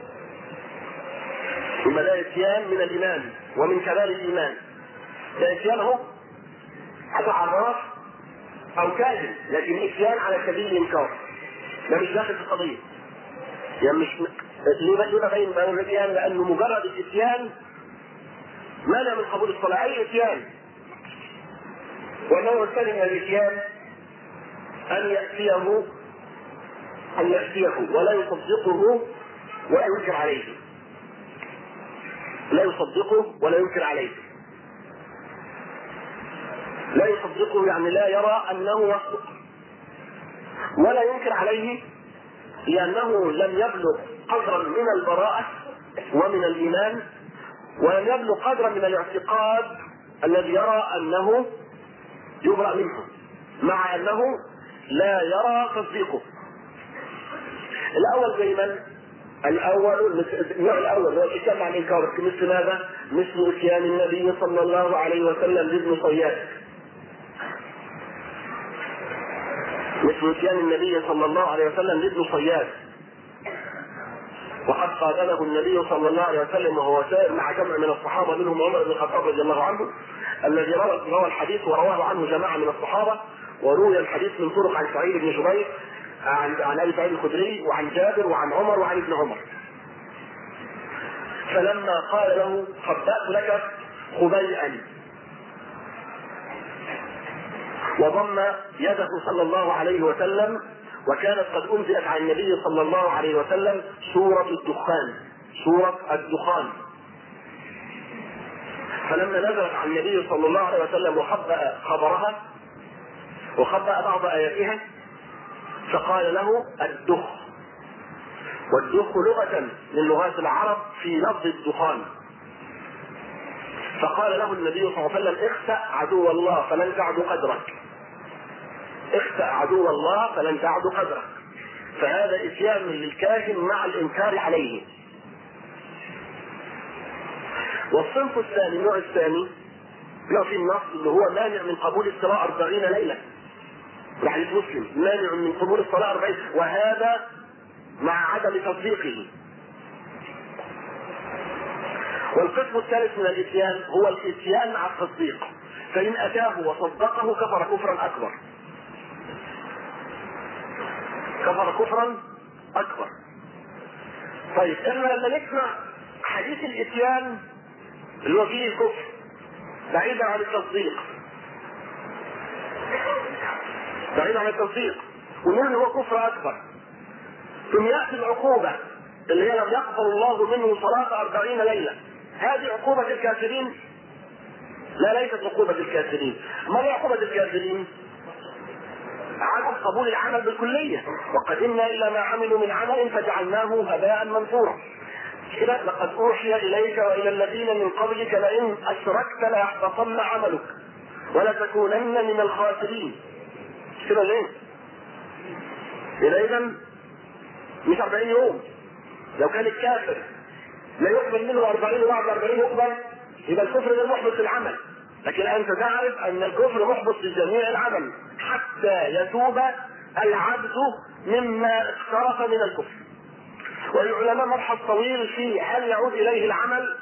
ثم ده اتيان من الإيمان ومن كمال الإيمان ده اتيان هو حتى عراف أو كاذب لكن اتيان على سبيل الإنكار ده مش داخل في القضية يعني مش ليه ليه بين بين الاتيان لأنه مجرد الاتيان مانع من قبول الصلاة أي اتيان والنوع الثاني من الاتيان أن يأتيه أن يأتيه ولا يصدقه ولا ينكر عليه لا يصدقه ولا ينكر عليه لا يصدقه يعني لا يرى أنه يصدق ولا ينكر عليه لأنه لم يبلغ قدرا من البراءة ومن الإيمان ولم يبلغ قدرا من الاعتقاد الذي يرى أنه يبرأ منه مع أنه لا يرى تصديقه الاول زي من؟ الاول مثل- النوع الاول هو الاتيان مع الانكار مثل ماذا؟ مثل اتيان النبي صلى الله عليه وسلم لابن صياد مثل اتيان النبي صلى الله عليه وسلم لابن صياد وقد قابله النبي صلى الله عليه وسلم وهو سائر مع جمع من الصحابه منهم عمر بن الخطاب رضي الله عنه الذي روى روى الحديث ورواه عنه جماعه من الصحابه وروي الحديث من طرق عن سعيد بن جبير عن عن ابي سعيد الخدري وعن جابر وعن عمر وعن ابن عمر. فلما قال له خبأت لك خبيئا وضم يده صلى الله عليه وسلم وكانت قد انزلت عن النبي صلى الله عليه وسلم سورة الدخان سورة الدخان فلما نزلت عن النبي صلى الله عليه وسلم وخبأ خبرها وخبأ بعض آياتها فقال له الدخ والدخ لغة من لغات العرب في لفظ الدخان فقال له النبي صلى الله عليه وسلم اخسأ عدو الله فلن تعد قدرك اخسأ عدو الله فلن تعد قدرك فهذا اتيان للكاهن مع الانكار عليه والصنف الثاني النوع الثاني لا في النص اللي هو مانع من قبول الصلاة أربعين ليلة الحديث مسلم مانع من قبول الصلاة أربعين وهذا مع عدم تصديقه والقسم الثالث من الاتيان هو الاتيان مع التصديق فإن أتاه وصدقه كفر كفرا أكبر كفر كفرا أكبر طيب احنا لما نسمع حديث الاتيان اللي هو فيه الكفر بعيدا عن التصديق بعيدا عن التصديق ونقول ان هو كفر اكبر ثم ياتي العقوبه اللي هي لم يقبل الله منه صلاه أربعين ليله هذه عقوبه الكافرين لا ليست عقوبه الكافرين ما هي عقوبه الكافرين عدم قبول العمل بالكليه وقدمنا الى ما عملوا من عمل فجعلناه هباء منثورا كده لقد اوحي اليك والى الذين من قبلك لئن اشركت ليحبطن عملك ولتكونن من الخاسرين كده ليه؟ يبقى اذا مش 40 يوم لو كان الكافر لا يقبل منه 40 وبعد 40 يقبل يبقى الكفر ده محبط العمل لكن انت تعرف ان الكفر محبط لجميع العمل حتى يتوب العبد مما اقترف من الكفر والعلماء مبحث طويل في هل يعود اليه العمل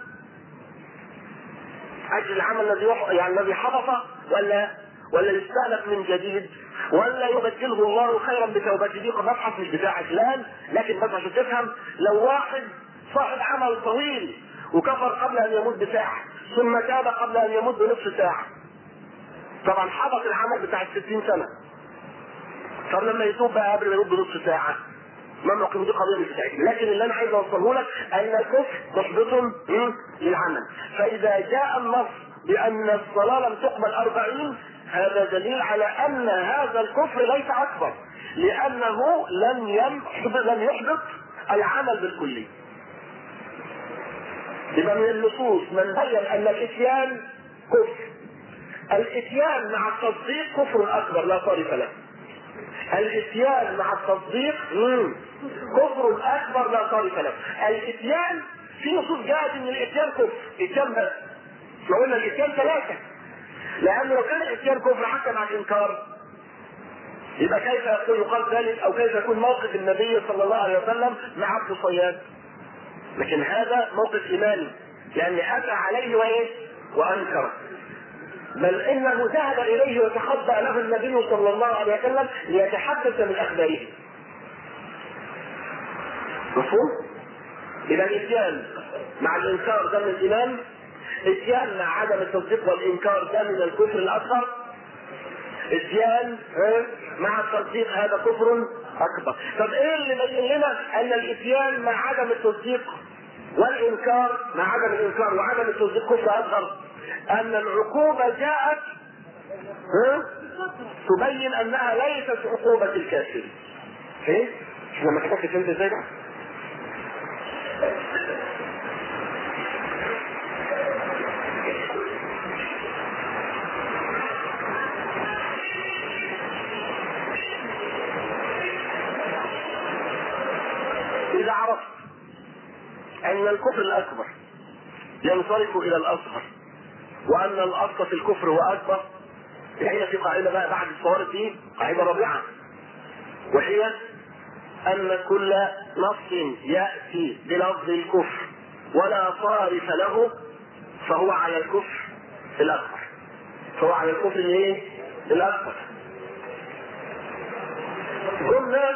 اجل العمل الذي يح... يعني الذي حبط ولا ولا يستأنف من جديد ولا يبدله الله خيرا بتوبته دي مبحث مش بتاعك الان لكن بس عشان تفهم لو واحد صاحب عمل طويل وكفر قبل ان يموت بساعه ثم تاب قبل ان يموت بنصف ساعه طبعا حبط العمل بتاع الستين سنه طب لما يتوب بقى قبل ما يموت بنصف ساعه ما موقف دي قضيه مش بتاعتنا لكن اللي انا عايز اوصله لك ان الكفر محبط م? للعمل فاذا جاء النص بان الصلاه لم تقبل أربعين هذا دليل على ان هذا الكفر ليس اكبر لانه لم يحبط لم يحبط العمل بالكلي يبقى من النصوص من بين ان الاتيان كفر الاتيان مع التصديق كفر اكبر لا صارف له الاتيان مع التصديق مم. كفر اكبر لا صارف له الاتيان في نصوص جاءت ان الاتيان كفر اتيان بس احنا قلنا الاتيان ثلاثه لان لو كان الاتيان كفر حتى مع الانكار يبقى كيف يكون يقال ذلك او كيف يكون موقف النبي صلى الله عليه وسلم مع عبد الصياد لكن هذا موقف ايماني يعني اتى عليه وايه وانكر بل انه ذهب اليه وتخبأ له النبي صلى الله عليه وسلم ليتحدث من اخباره مفهوم؟ إذا الإتيان مع الإنكار ده من الإيمان إتيان مع عدم التصديق والإنكار ده من الكفر الأكبر إتيان ها، مع التصديق هذا كفر أكبر طب إيه اللي بين لنا أن الإتيان مع عدم التصديق والإنكار مع عدم الإنكار وعدم التصديق كفر أصغر أن العقوبة جاءت ها، تبين أنها ليست عقوبة الكافر إيه؟ لما تحكي فهمت ازاي بقى؟ الكفر الاكبر ينصرف الى الاصغر وان الاصل في الكفر هو اكبر هنا في قاعده بقى بعد الصوارف دي قاعده رابعه وهي ان كل نص ياتي بلفظ الكفر ولا صارف له فهو على الكفر الاكبر فهو على الكفر الايه؟ الاكبر جم ناس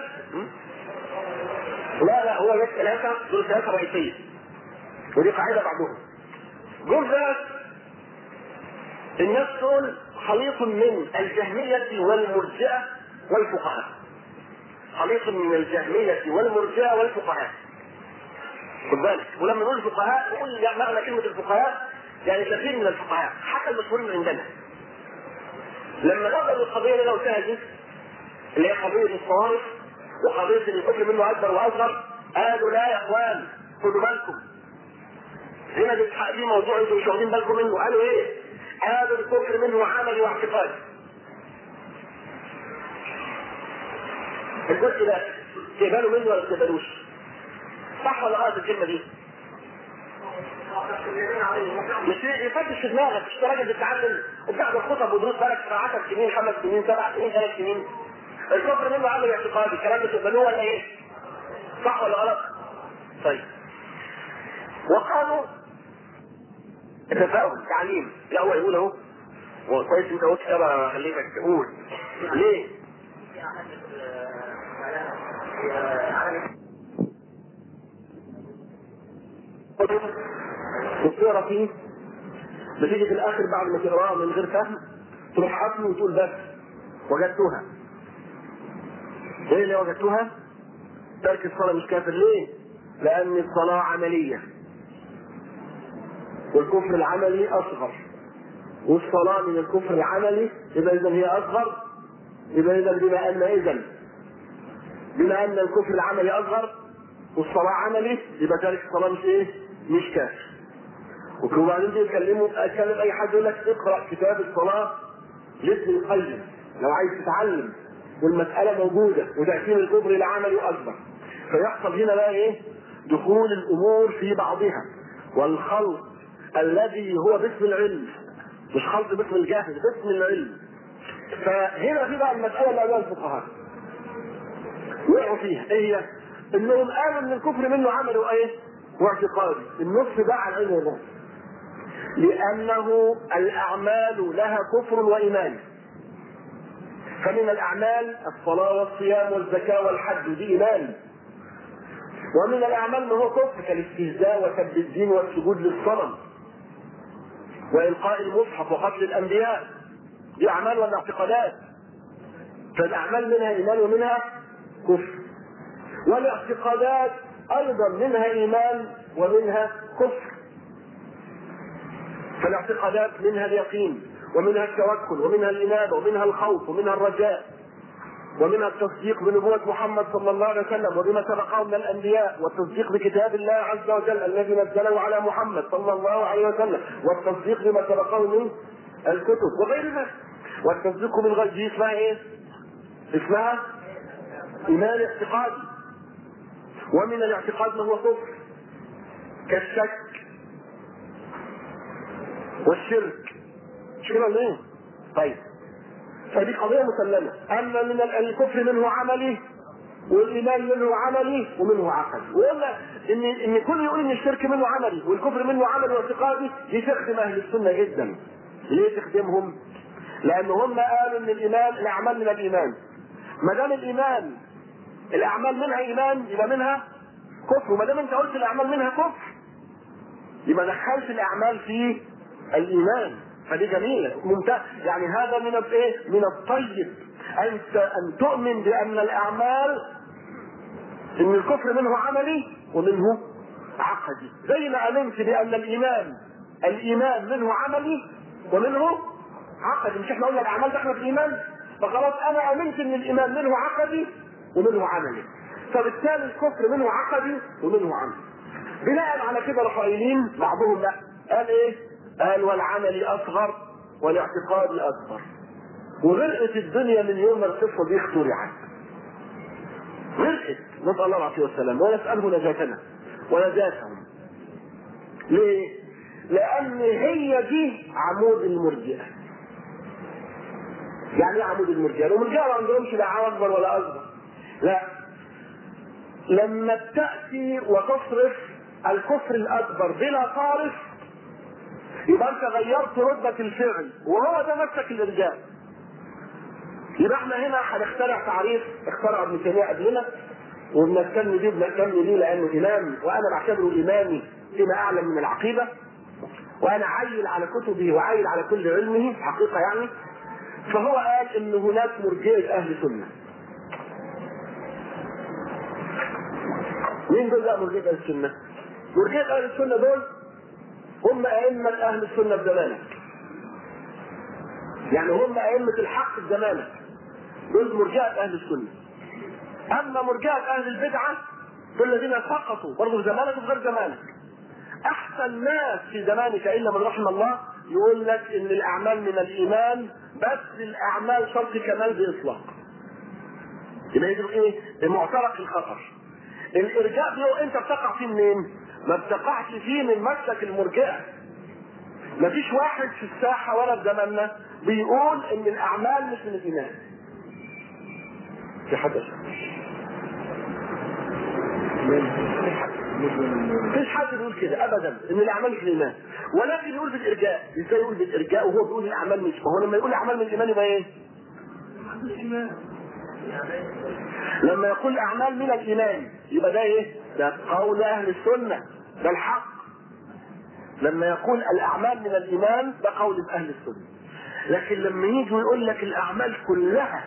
لا لا هو جت ثلاثة دول ثلاثة رئيسية ودي قاعدة بعضهم جم ناس الناس دول خليط من الجهمية والمرجئة والفقهاء خليط من الجهمية والمرجئة والفقهاء خد بالك ولما نقول الفقهاء نقول يعني معنى كلمة الفقهاء يعني كثير من الفقهاء حتى المشهورين عندنا لما نقدر القضية اللي لو دي اللي هي قضية الصوارف وقضية ان الكفر منه أكبر وأصغر قالوا لا يا إخوان خدوا بالكم هنا الإسحاق دي موضوع انتم مش واخدين بالكم منه قالوا إيه؟ قالوا الكفر منه عملي واعتقادي الجزء ده تقبلوا منه ولا ما تقبلوش؟ صح ولا غلط الكلمة دي؟ مش يفتش في دماغك مش راجل بتتعلم وبتاخد خطب ودروس بقالك 10 سنين خمس سنين سبع سنين ثلاث سنين الكفر منه عمل اعتقادي الكلام ده تقبلوه ولا ايه؟ صح ولا غلط؟ طيب وقالوا التفاؤل تعليم لا هو يقول اهو هو كويس انت قلت كده خليتك تقول ليه؟ وتقرا فيه بتيجي في الاخر بعد ما تقراها من غير فهم تروح قافله وتقول بس وجدتها ايه اللي وجدتها؟ ترك الصلاة مش كافر ليه؟ لأن الصلاة عملية والكفر العملي أصغر والصلاة من الكفر العملي يبقى إذا هي أصغر يبقى إذا بما أن إذا بما أن الكفر العملي أصغر والصلاة عملي يبقى تارك الصلاة مش إيه؟ مش كافر وبعدين تكلموا اتكلم اي حد يقول لك اقرا كتاب الصلاه لابن القيم لو عايز تتعلم والمساله موجوده وتاثير الكفر العملي اكبر فيحصل هنا بقى ايه؟ دخول الامور في بعضها والخلط الذي هو باسم العلم مش خلط باسم الجاهل باسم العلم فهنا في بقى المساله اللي قالها الفقهاء وقعوا فيها ايه هي؟ انهم قالوا ان الكفر منه عمل وايه؟ واعتقادي النص ده على العلم والنص لأنه الأعمال لها كفر وإيمان فمن الأعمال الصلاة والصيام والزكاة والحج دي إيمان ومن الأعمال ما هو كفر كالاستهزاء وسب الدين والسجود للصنم وإلقاء المصحف وقتل الأنبياء دي أعمال ولا اعتقادات فالأعمال منها إيمان ومنها كفر والاعتقادات أيضا منها إيمان ومنها كفر فالاعتقادات منها اليقين ومنها التوكل ومنها الإنابة ومنها الخوف ومنها الرجاء ومنها التصديق بنبوة محمد صلى الله عليه وسلم وبما سبقه من الأنبياء والتصديق بكتاب الله عز وجل الذي نزله على محمد صلى الله عليه وسلم والتصديق بما سبقه من الكتب وغير ذلك والتصديق من غير دي اسمها ايه؟ اسمها إيمان اعتقادي ومن الاعتقاد ما هو كفر كالشك والشرك مش كده ولا ايه؟ طيب فدي قضية مسلمة أما من الكفر منه عملي والإيمان منه عملي ومنه عقدي وقلنا إن إن كل يقول إن الشرك منه عملي والكفر منه عملي واعتقادي دي تخدم أهل السنة جدا ليه تخدمهم؟ لأن هم قالوا إن الإيمان الأعمال من الإيمان ما دام الإيمان الأعمال منها إيمان يبقى منها كفر وما دام أنت قلت الأعمال منها كفر يبقى دخلت الأعمال في الايمان فدي جميله ممتاز يعني هذا من الايه؟ من الطيب ان ان تؤمن بان الاعمال ان الكفر منه عملي ومنه عقدي زي ما امنت بان الايمان الايمان منه عملي ومنه عقدي مش احنا قلنا الاعمال داخله في الايمان فخلاص انا امنت ان الايمان منه عقدي ومنه عملي فبالتالي الكفر منه عقدي ومنه عملي بناء على كده راحوا قايلين بعضهم لا قال ايه؟ قال والعمل اصغر والاعتقاد اكبر وغرقت الدنيا من يوم ما القصه دي اخترعت غرقت نسال الله العافيه والسلام ونساله نجاتنا ونجاتهم ليه؟ لأن هي دي عمود المرجئة. يعني ايه عمود المرجئة؟ المرجئة ما عندهمش لا أكبر ولا أصغر. لا. لما تأتي وتصرف الكفر الأكبر بلا صارف يبقى أنت غيرت رتبة الفعل وهو ده نفسك الإرجاء. يبقى احنا هنا هنخترع تعريف اخترع ابن تيمية قبلنا وبنهتم بيه بنهتم بيه لأنه إمام وأنا بعتبره إمامي فيما أعلم من العقيدة وانا عيل على كتبه وعيل على كل علمه حقيقه يعني فهو قال ان هناك مرجئه اهل سنه مين دول بقى مرجئه اهل السنه؟ مرجئه اهل السنه دول هم ائمه اهل السنه في زمانك يعني هم ائمه الحق في زمانك دول مرجئه اهل السنه اما مرجئه اهل البدعه دول الذين سقطوا برضه في زمانك وفي غير زمانك احسن ناس في زمانك الا من رحم الله يقول لك ان الاعمال من الايمان بس الاعمال شرط كمال باطلاق يبقى يجب ايه معترك الخطر الارجاء ده انت بتقع فيه منين ما بتقعش فيه من مسلك المرجئه مفيش واحد في الساحه ولا في زماننا بيقول ان الاعمال مش من الايمان في حد مفيش حد بيقول كده ابدا ان الاعمال مش الايمان ولكن يقول بالارجاء ازاي يقول بالارجاء وهو بيقول الاعمال مش ما هو لما يقول الاعمال من الايمان يبقى ايه؟ لما يقول اعمال من الايمان يبقى ده ايه؟ ده قول اهل السنه ده الحق لما يقول الاعمال من الايمان ده قول اهل السنه لكن لما يجي يقول لك الاعمال كلها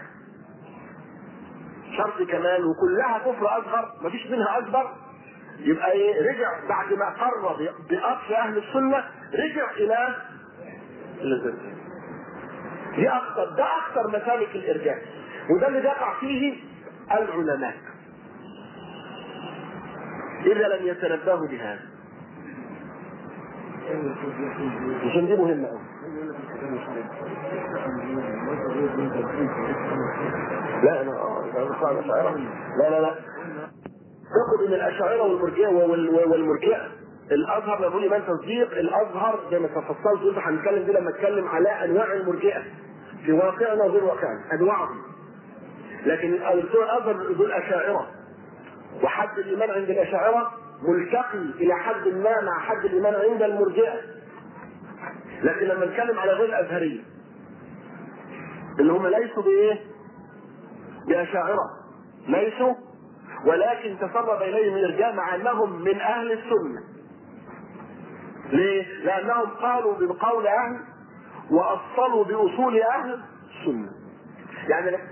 شرط كمال وكلها كفر اصغر مفيش منها اكبر يبقى ايه رجع بعد ما قر بأصل اهل السنة رجع الى الزنا دي اكثر ده اكثر مسالك الارجاء وده اللي بيقع فيه العلماء اذا لم يتنبهوا بهذا عشان دي مهمة قوي لا انا اه لا لا لا تاخد ان الاشاعره والمرجئه والمرجئه الازهر لما بقول ايمان تصديق الازهر زي ما تفصلت قلت هنتكلم دي لما اتكلم على انواع المرجئه في واقعنا وغير واقعنا انواعهم لكن الدكتور الازهر دول اشاعره وحد الايمان عند الاشاعره ملتقي الى حد ما مع حد الايمان عند المرجئه لكن لما نتكلم على غير الازهريه اللي هم ليسوا بايه؟ باشاعره ليسوا ولكن تسرب اليهم الارجاء مع انهم من اهل السنه. ليه؟ لانهم قالوا بقول اهل واصلوا باصول اهل السنه. يعني لك...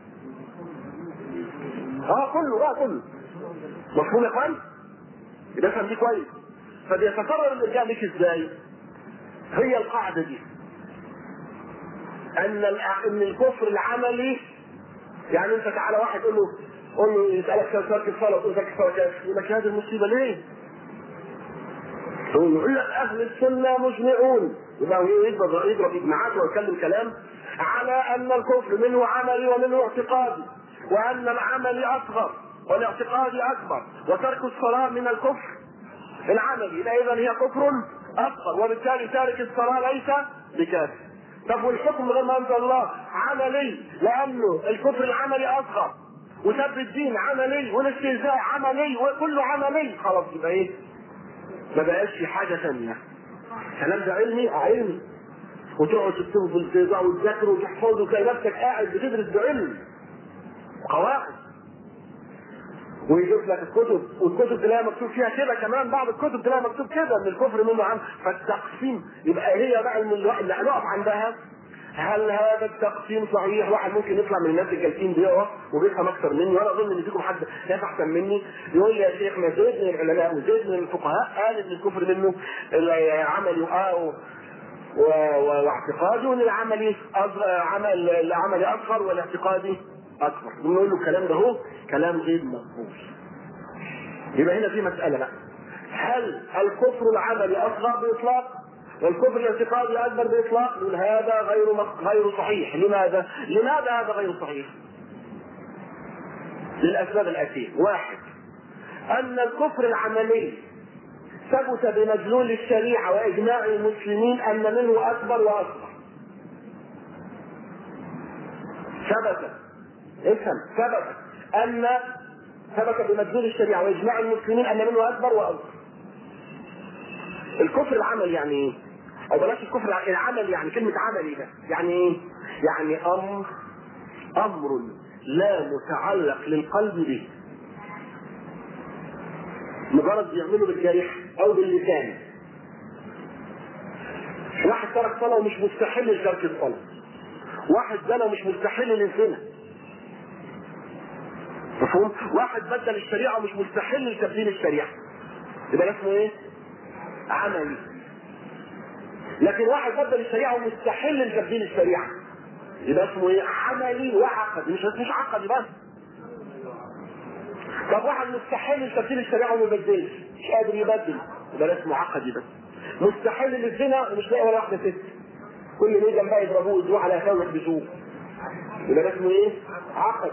اه كله اه كله. مفهوم يا اخوان؟ يبقى افهم دي كويس. فبيتسرب الارجاء ليك ازاي؟ هي القاعده دي. ان ان الكفر العملي يعني انت تعالى واحد يقول له قول له يسالك سؤال سؤال كيف صلاه تقول لك صلاه كيف يقول لك هذه المصيبه ليه؟ يقول لك اهل السنه مجمعون يبقى هو يضرب يضرب اجماعات ويتكلم كلام على ان الكفر منه عملي ومنه اعتقادي وان العمل اصغر والاعتقاد اكبر وترك الصلاه من الكفر العملي يبقى اذا هي كفر اصغر وبالتالي تارك الصلاه ليس بكافر طب والحكم غير ما انزل الله عملي لانه الكفر العملي اصغر وسب الدين عملي والاستهزاء عملي وكله عملي خلاص يبقى ايه؟ ما بقاش في حاجه ثانيه. الكلام ده علمي علمي وتقعد تكتبه في الاستهزاء وتذاكره وتحفظه وتلاقي نفسك قاعد بتدرس بعلم وقواعد ويجيب لك الكتب والكتب تلاقيها مكتوب فيها كده كمان بعض الكتب تلاقيها مكتوب كده ان الكفر منه عام فالتقسيم يبقى هي بقى اللي هنقف عندها هل هذا التقسيم صحيح؟ واحد ممكن يطلع من الناس الجالسين دي اه وبيفهم اكثر مني وانا اظن ان فيكم حد ناس احسن مني يقول لي يا شيخ ما زيد من العلماء وزيد من الفقهاء قال ان الكفر منه عملي اه واعتقادي وان العملي عمل العملي اصغر والاعتقادي اكبر بنقول له الكلام ده هو كلام غير مقبول يبقى هنا في مساله بقى هل الكفر العملي اصغر باطلاق والكفر الاعتقادي اكبر باطلاق نقول هذا غير غير صحيح لماذا؟ لماذا هذا غير صحيح؟ للاسباب الاتيه واحد ان الكفر العملي ثبت بمدلول الشريعة وإجماع المسلمين أن منه أكبر وأصغر ثبت افهم ثبت أن ثبت بمدلول الشريعة وإجماع المسلمين أن منه أكبر وأصغر الكفر العمل يعني إيه؟ أو بلاش الكفر الع- العمل يعني كلمة عملي ده يعني إيه؟ يعني أمر أمر لا متعلق للقلب به مجرد بيعمله بالجارحة أو باللسان واحد ترك صلاة ومش مستحيل لترك الصلاة واحد زنى ومش مستحيل للزنا مفهوم؟ واحد بدل الشريعة ومش مستحيل لتبديل الشريعة يبقى ده اسمه ايه؟ عملي لكن واحد بدل الشريعة ومستحيل لتبديل الشريعة يبقى اسمه ايه؟ عملي وعقدي مش مش عقدي بس طب واحد مستحيل لتبديل الشريعة وما يبدلش مش قادر يبدل يبقى ده اسمه عقدي بس مستحيل للزنا ومش لاقي ولا واحدة ست كل اللي جنبها يضربوه يدوه على هفاوة بيشوف يبقى ده اسمه ايه؟ عقد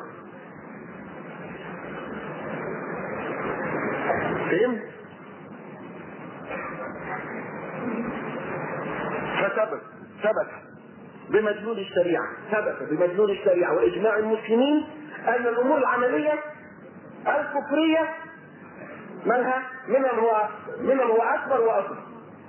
فهمت؟ فثبت ثبت بمدلول الشريعة ثبت بمدلول الشريعة وإجماع المسلمين أن الأمور العملية الكفرية منها منها هو منها هو أكبر وأصغر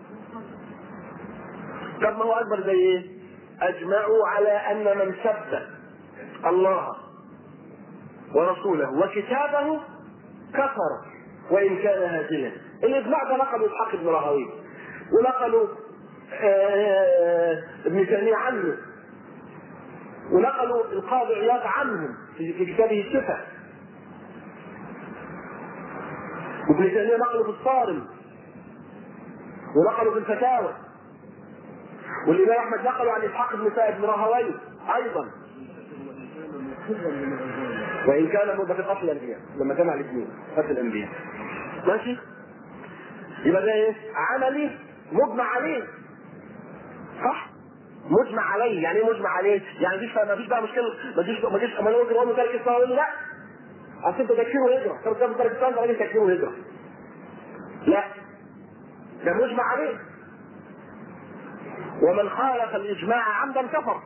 طب ما هو أكبر زي إيه؟ أجمعوا على أن من سب الله ورسوله وكتابه كفر وإن كان هازلا الإجماع ده نقلوا إسحاق بن راهويه ونقلوا آه، ابن تيمية عنه ونقلوا القاضي عياض عنهم في في كتابه الشفا وابن تيمية نقلوا في الصارم ونقلوا في الفتاوى والإمام أحمد نقلوا عن إسحاق بن سائب بن راهويه أيضا وإن كان مدة في قتل الأنبياء لما جمع الاثنين قتل الأنبياء ماشي يبقى ده إيه؟ عملي مجمع عليه صح؟ مجمع عليه يعني ايه مجمع عليه؟ يعني مفيش ما فيش بقى مشكله ما فيش ما فيش ما ممكن اقول تارك الصلاه يقول لي لا اصل انت تكفير وهجره طب ده تارك الصلاه ده راجل تكفير وهجره لا ده مجمع عليه ومن خالف الاجماع عمدا كفر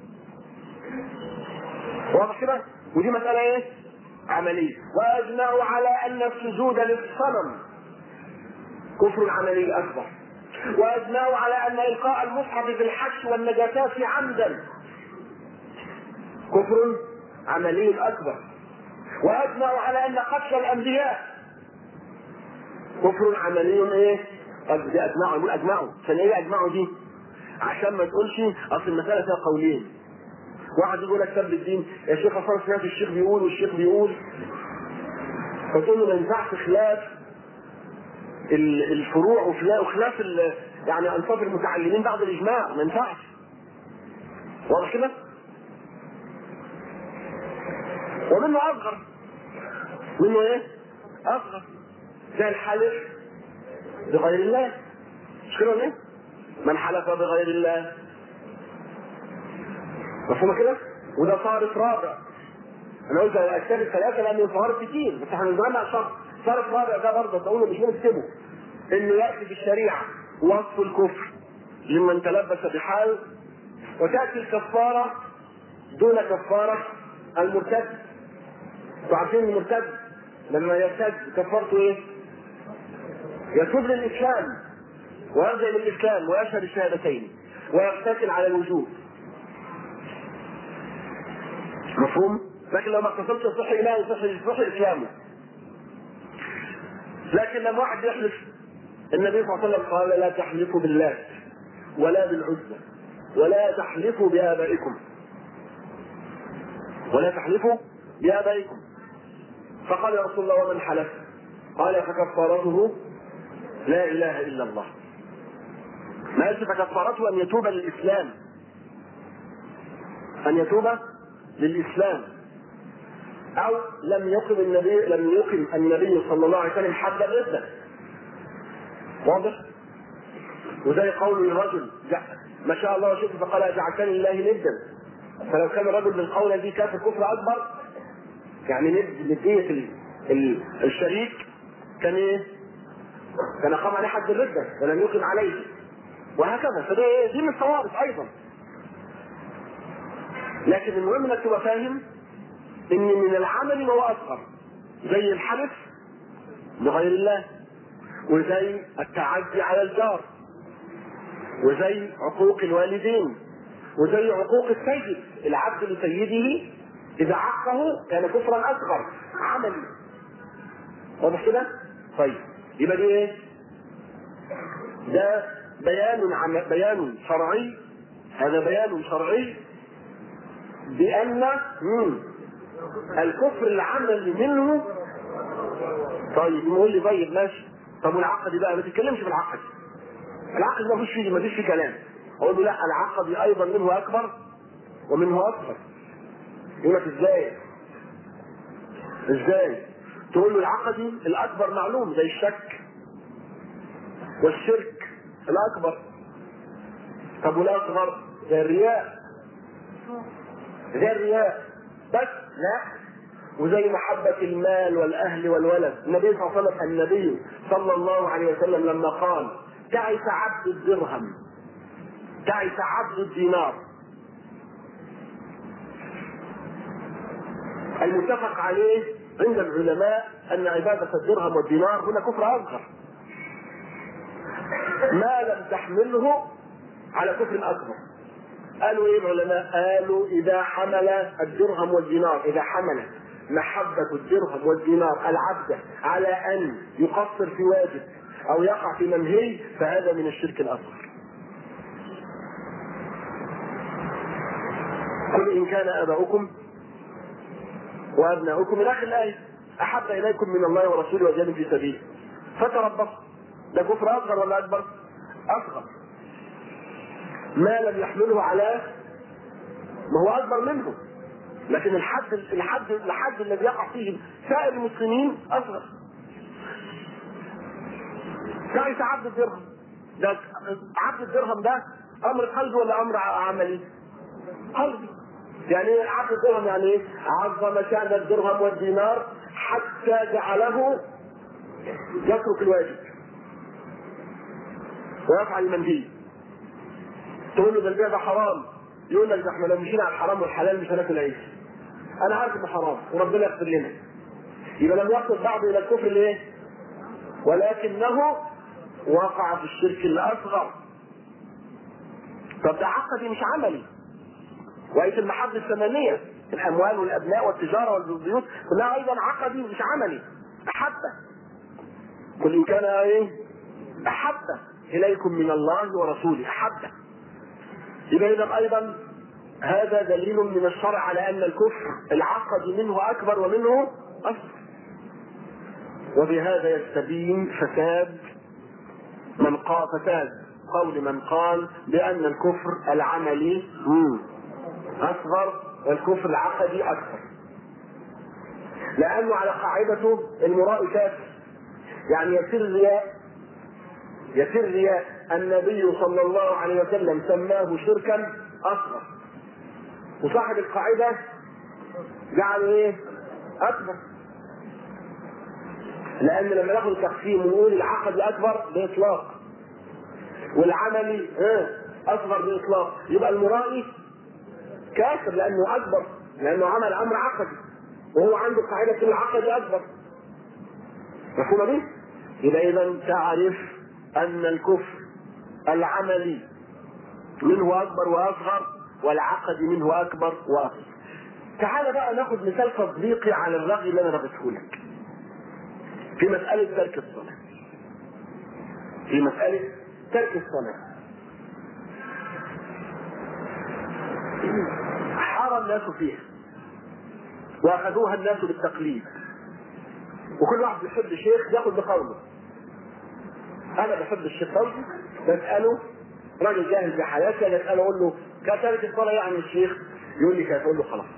واضح كده؟ ودي مسألة ايه؟ عملية وأجمعوا على أن السجود للصنم كفر عملي أكبر وأجمعوا على أن إلقاء المصحف في الحش والنجاسات عمدا كفر عملي أكبر وأجمعوا على أن قتل الأنبياء كفر عملي إيه؟ طب دي أجمعوا يقول أجمعوا عشان إيه أجمعوا دي؟ عشان ما تقولش أصل المسألة فيها قولين واحد يقول لك سب الدين يا شيخ اصلا سمعت الشيخ بيقول والشيخ بيقول فتقول له ما ينفعش خلاف ال- الفروع وخلا- وخلاف ال- يعني انصاف المتعلمين بعد الاجماع ما ينفعش واضح كده؟ ومنه اصغر منه ايه؟ اصغر زي الحلف بغير الله مش كده ولا ايه؟ من حلف بغير الله مفهومة كده؟ وده صارف رابع. أنا قلت الأشكال الثلاثة لأن صارف كتير بس احنا نزرعنا شرط. صارف رابع ده برضه تقول مش بنكتبه. إنه يأتي بالشريعة وصف الكفر لمن تلبس بحال وتأتي الكفارة دون كفارة المرتد. انتوا عارفين المرتد لما يرتد كفارته إيه؟ يتوب للإسلام ويرجع للإسلام ويشهد الشهادتين ويقتتل على الوجوب مفهوم؟ لكن لو ما اتصلش بصح ايمانه صح صح اسلامه. لكن لما واحد يحلف النبي صلى الله عليه وسلم قال لا تحلفوا بالله ولا بالعزى ولا تحلفوا بآبائكم ولا تحلفوا بآبائكم فقال يا رسول الله ومن حلف؟ قال فكفارته لا إله إلا الله ما قالش فكفارته أن يتوب للإسلام أن يتوب للإسلام أو لم يقم النبي لم يقم النبي صلى الله عليه وسلم حد الردة واضح؟ وزي قول الرجل جع- ما شاء الله وشئت فقال أجعلتني لله ندا فلو كان الرجل بالقول دي كافر كفر أكبر يعني ند ندية ال- ال- الشريك كان إيه؟ كان قام عليه حد الردة ولم يقم عليه وهكذا فده ايه دي من الصوارف ايضا لكن المهم انك تبقى فاهم ان من العمل ما هو اصغر زي الحلف بغير الله وزي التعدي على الجار وزي عقوق الوالدين وزي عقوق السيد العبد لسيده اذا عقه كان كفرا اصغر عملي واضح كده؟ طيب يبقى دي ايه؟ ده بيان عن بيان شرعي هذا بيان شرعي بأن مم، الكفر العملي منه طيب نقول لي طيب ماشي طب والعقدي بقى ما تتكلمش في العقدي العقد ما فيش فيه ما فيش فيه كلام اقول له لا العقدي ايضا منه اكبر ومنه اصغر يقول لك ازاي ازاي تقول له العقدي الاكبر معلوم زي الشك والشرك الاكبر طب والاصغر زي الرياء زي الرياء بس لا وزي محبة المال والأهل والولد النبي صلى الله عليه وسلم النبي صلى الله عليه وسلم لما قال تعس عبد الدرهم تعس عبد الدينار المتفق عليه عند العلماء أن عبادة الدرهم والدينار هنا كفر أصغر ما لم تحمله على كفر أكبر قالوا ايه العلماء؟ قالوا اذا حمل الدرهم والدينار، اذا حمل محبة الدرهم والدينار العبد على ان يقصر في واجب او يقع في منهي فهذا من الشرك الاصغر. قل ان كان اباؤكم وابناؤكم الى اخر الايه احب اليكم من الله ورسوله وجهاد في سبيله فتربصوا ده كفر اصغر ولا اكبر؟ اصغر ما لم يحمله على ما هو اكبر منه لكن الحد الحد الحد الذي يقع فيه سائر المسلمين اصغر تعس عبد الدرهم ده عبد الدرهم ده امر قلبي ولا امر عملي؟ قلبي يعني ايه عبد الدرهم يعني ايه؟ عظم شان الدرهم والدينار حتى جعله يترك الواجب ويفعل المنهي تقول له ده البيع ده حرام يقول لك ده احنا لو مشينا على الحرام والحلال مش هناكل عيش انا عارف انه حرام وربنا يغفر لنا يبقى لم يصل بعض الى الكفر ليه؟ ولكنه وقع في الشرك الاصغر طب ده عقدي مش عملي وهي المحبة الثمانية الأموال والأبناء والتجارة والبيوت كلها أيضا عقدي مش عملي أحبه قل إن كان إيه؟ أحبه إليكم من الله ورسوله أحبه يبقى إذا أيضا هذا دليل من الشرع على أن الكفر العقد منه أكبر ومنه أصغر وبهذا يستبين فساد من قال فساد قول من قال بأن الكفر العملي أصغر والكفر العقدي أكثر لأنه على قاعدته المراء كافر يعني يصير رياء يصير رياء النبي صلى الله عليه وسلم سماه شركا أصغر وصاحب القاعدة جعله إيه؟ أكبر لأن لما ناخد تقسيم ونقول العقد أكبر بإطلاق والعملي ها أصغر بإطلاق يبقى المرائي كافر لأنه أكبر لأنه عمل أمر عقدي وهو عنده قاعدة كل عقد أكبر مفهومة دي؟ يبقى إذا تعرف أن الكفر العملي منه أكبر وأصغر والعقد منه أكبر وأصغر تعال بقى ناخد مثال تطبيقي على الرغي اللي أنا رغيته لك في مسألة ترك الصلاة في مسألة ترك الصلاة حار الناس فيها واخذوها الناس بالتقليد وكل واحد بيحب شيخ ياخذ بقوله انا بحب الشيخ فوزي بساله راجل جاهل بحياته انا اساله اقول له كترك الصلاه يعني الشيخ يقول لي كيف اقول له خلاص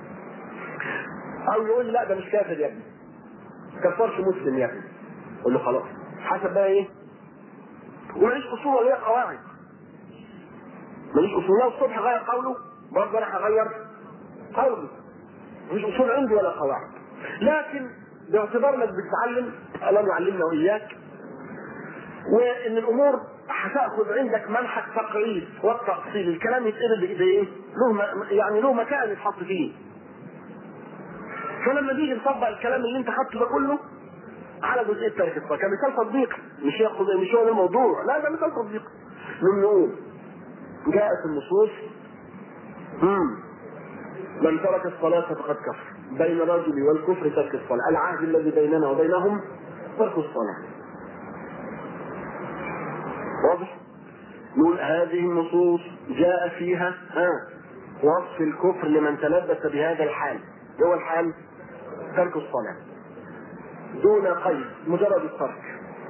او يقول لي لا ده مش كافر يا ابني كفرش مسلم يا ابني اقول له خلاص حسب بقى ايه وماليش اصول ولا قواعد ماليش اصول لو الصبح غير قوله برضه انا هغير قولي مش اصول عندي ولا قواعد لكن باعتبار انك بتتعلم الله يعلمنا واياك وان الامور هتاخذ عندك منحك تقعيد والتأصيل الكلام يتقلب بايه؟ له م- يعني له مكان يتحط فيه فلما نيجي نطبق الكلام اللي انت خدته ده كله على جزئيه ترك الصلاه كمثال تطبيقي مش ياخد مش هو ده الموضوع لا ده مثال تطبيقي من نقول جاءت النصوص مم. من ترك الصلاة فقد كفر بين الرجل والكفر ترك الصلاة العهد الذي بيننا وبينهم ترك الصلاة واضح نقول هذه النصوص جاء فيها ها وصف الكفر لمن تلبس بهذا الحال إيه هو الحال ترك الصلاة دون قيد مجرد الترك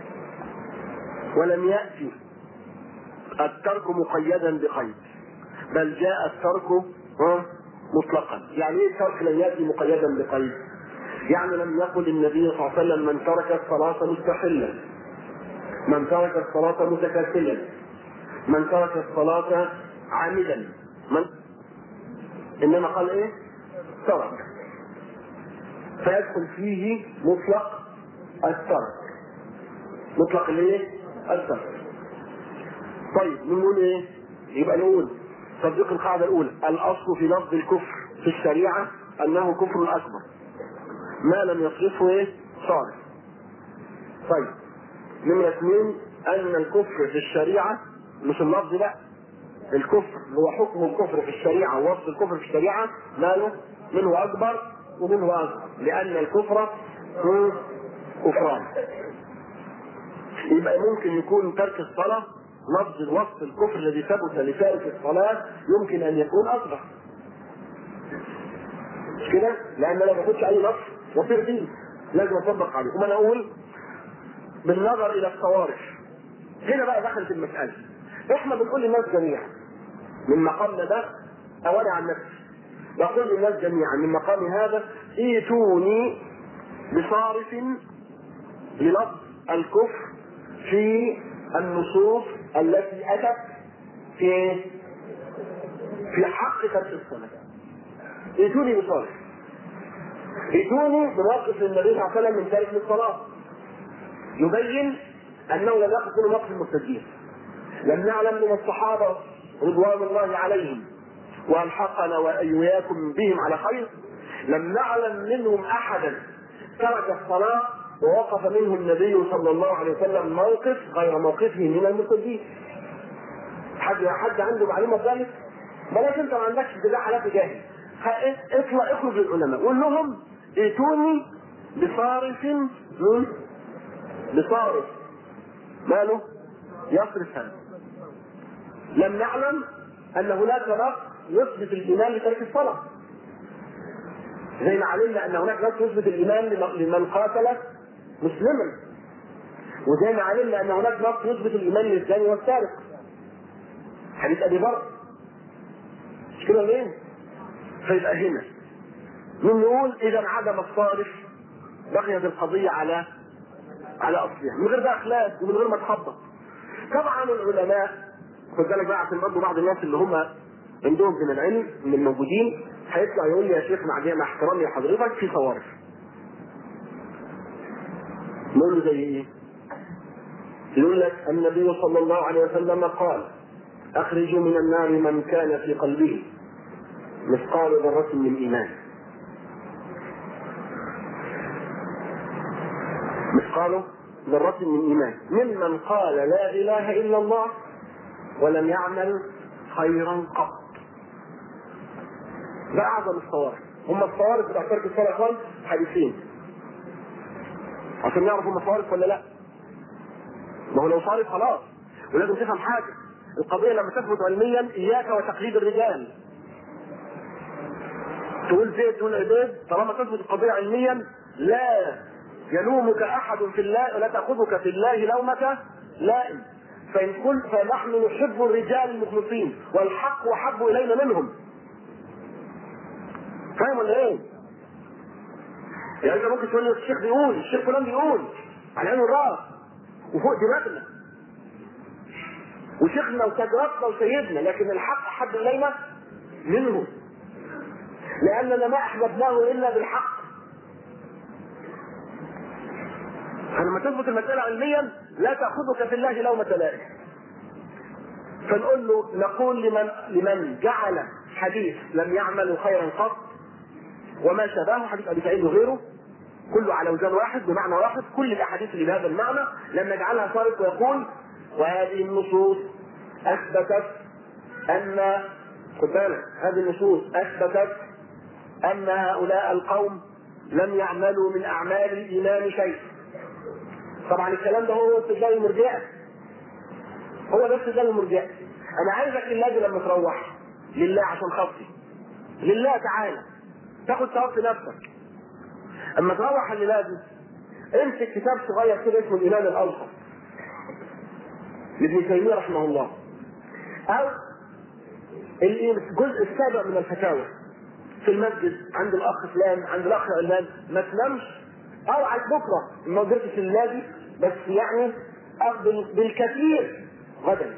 ولم يأتي الترك مقيدا بقيد بل جاء الترك ها، مطلقا يعني ايه الترك لم يأتي مقيدا بقيد يعني لم يقل النبي صلى الله عليه وسلم من ترك الصلاة مستحلا من ترك الصلاة متكاسلا من ترك الصلاة عامدا من انما قال ايه ترك فيدخل فيه مطلق الترك مطلق الايه الترك طيب نقول ايه يبقى نقول تطبيق القاعدة الأولى الأصل في لفظ الكفر في الشريعة أنه كفر أكبر ما لم يصرفه ايه صارف طيب نمرة اثنين أن الكفر في الشريعة مش اللفظ بقى الكفر هو حكم الكفر في الشريعة ووصف الكفر في الشريعة ماله منه أكبر ومنه أصغر لأن الكفر هو كفران يبقى ممكن يكون ترك الصلاة لفظ وصف الكفر الذي ثبت لتارك الصلاة يمكن أن يكون أصغر مش كده؟ لأن أنا ما باخدش أي نص وصير دين لازم أطبق عليه وما أنا أقول بالنظر إلى الصوارف هنا بقى دخلت المسألة إحنا بنقول للناس جميعا من مقامنا ده أو أنا عن نفسي بقول للناس جميعا من مقام هذا ائتوني بصارف للفظ الكفر في النصوص التي أتت في في حق ترك الصلاة ائتوني بصارف ائتوني بموقف النبي صلى الله عليه وسلم من تارك الصلاة يبين أنه لم يقف كل موقف المرتدين لم نعلم من الصحابة رضوان الله عليهم والحقنا واياكم بهم على خير لم نعلم منهم احدا ترك الصلاه ووقف منه النبي صلى الله عليه وسلم موقف غير موقفه من المرتدين حد حد عنده معلومه بذلك؟ بلاش انت ما عندكش ابتداء حالات جاهل اطلع اخرج للعلماء قول لهم ائتوني بصارف من بصارف ماله؟ يصرف هذا لم نعلم ان هناك نص يثبت الايمان لترك الصلاه زي ما علمنا ان هناك نص يثبت الايمان لمن قاتل مسلما وزي ما علمنا ان هناك نص يثبت الايمان للزاني والسارق حديث ابي ذر مش كده ليه؟ فيبقى هنا من نقول اذا انعدم الصارف بقيت القضيه على على اصلها من غير بقى اخلاق ومن غير ما تخبط طبعا العلماء خد بالك بقى عشان برضه بعض الناس اللي هم عندهم من العلم من الموجودين هيطلع يقول لي يا شيخ مع مع احترامي لحضرتك في صوارف. نقول له زي ايه؟ يقول لك النبي صلى الله عليه وسلم قال اخرجوا من النار من كان في قلبه مثقال ذرة من ايمان. مثقال ذرة من ايمان ممن قال لا اله الا الله ولم يعمل خيرا قط ده اعظم الصوارف هم الصوارف بتاع ترك الصلاه يا اخوان حديثين عشان نعرف هم صوارف ولا لا ما هو لو صارف خلاص ولازم تفهم حاجه القضيه لما تثبت علميا اياك وتقليد الرجال تقول زيد تقول عبيد طالما تثبت القضيه علميا لا يلومك احد في الله ولا تاخذك في الله لومه لائم فإن قلت فنحن نحب الرجال المخلصين والحق أحب إلينا منهم فاهم ولا إيه؟ يعني أنت ممكن تقول لي الشيخ بيقول الشيخ فلان بيقول على عين الراس وفوق دماغنا وشيخنا وسجرتنا وسيدنا لكن الحق أحب إلينا منهم لأننا ما أحببناه إلا بالحق فلما تثبت المسألة علميا لا تأخذك في الله لومة لائم فنقول له نقول لمن لمن جعل حديث لم يعمل خيرا قط وما شابهه حديث ابي سعيد وغيره كله على وزن واحد بمعنى واحد كل الاحاديث اللي بهذا المعنى لما يجعلها صارت ويقول وهذه النصوص اثبتت ان خد بالك هذه النصوص اثبتت ان هؤلاء القوم لم يعملوا من اعمال الايمان شيء طبعا الكلام ده هو استدلال المرجئه هو ده استدلال المرجئه انا عايزك اللازم لما تروح لله عشان خاطري لله تعالى تاخد ثواب في نفسك اما تروح اللازم امسك كتاب صغير كده اسمه الايمان الاوسط لابن تيميه رحمه الله او الجزء السابع من الفتاوى في المسجد عند الاخ فلان عند الاخ علان ما تنامش او على بكره ما قدرتش اللازم بس يعني أخذ بالكثير غدا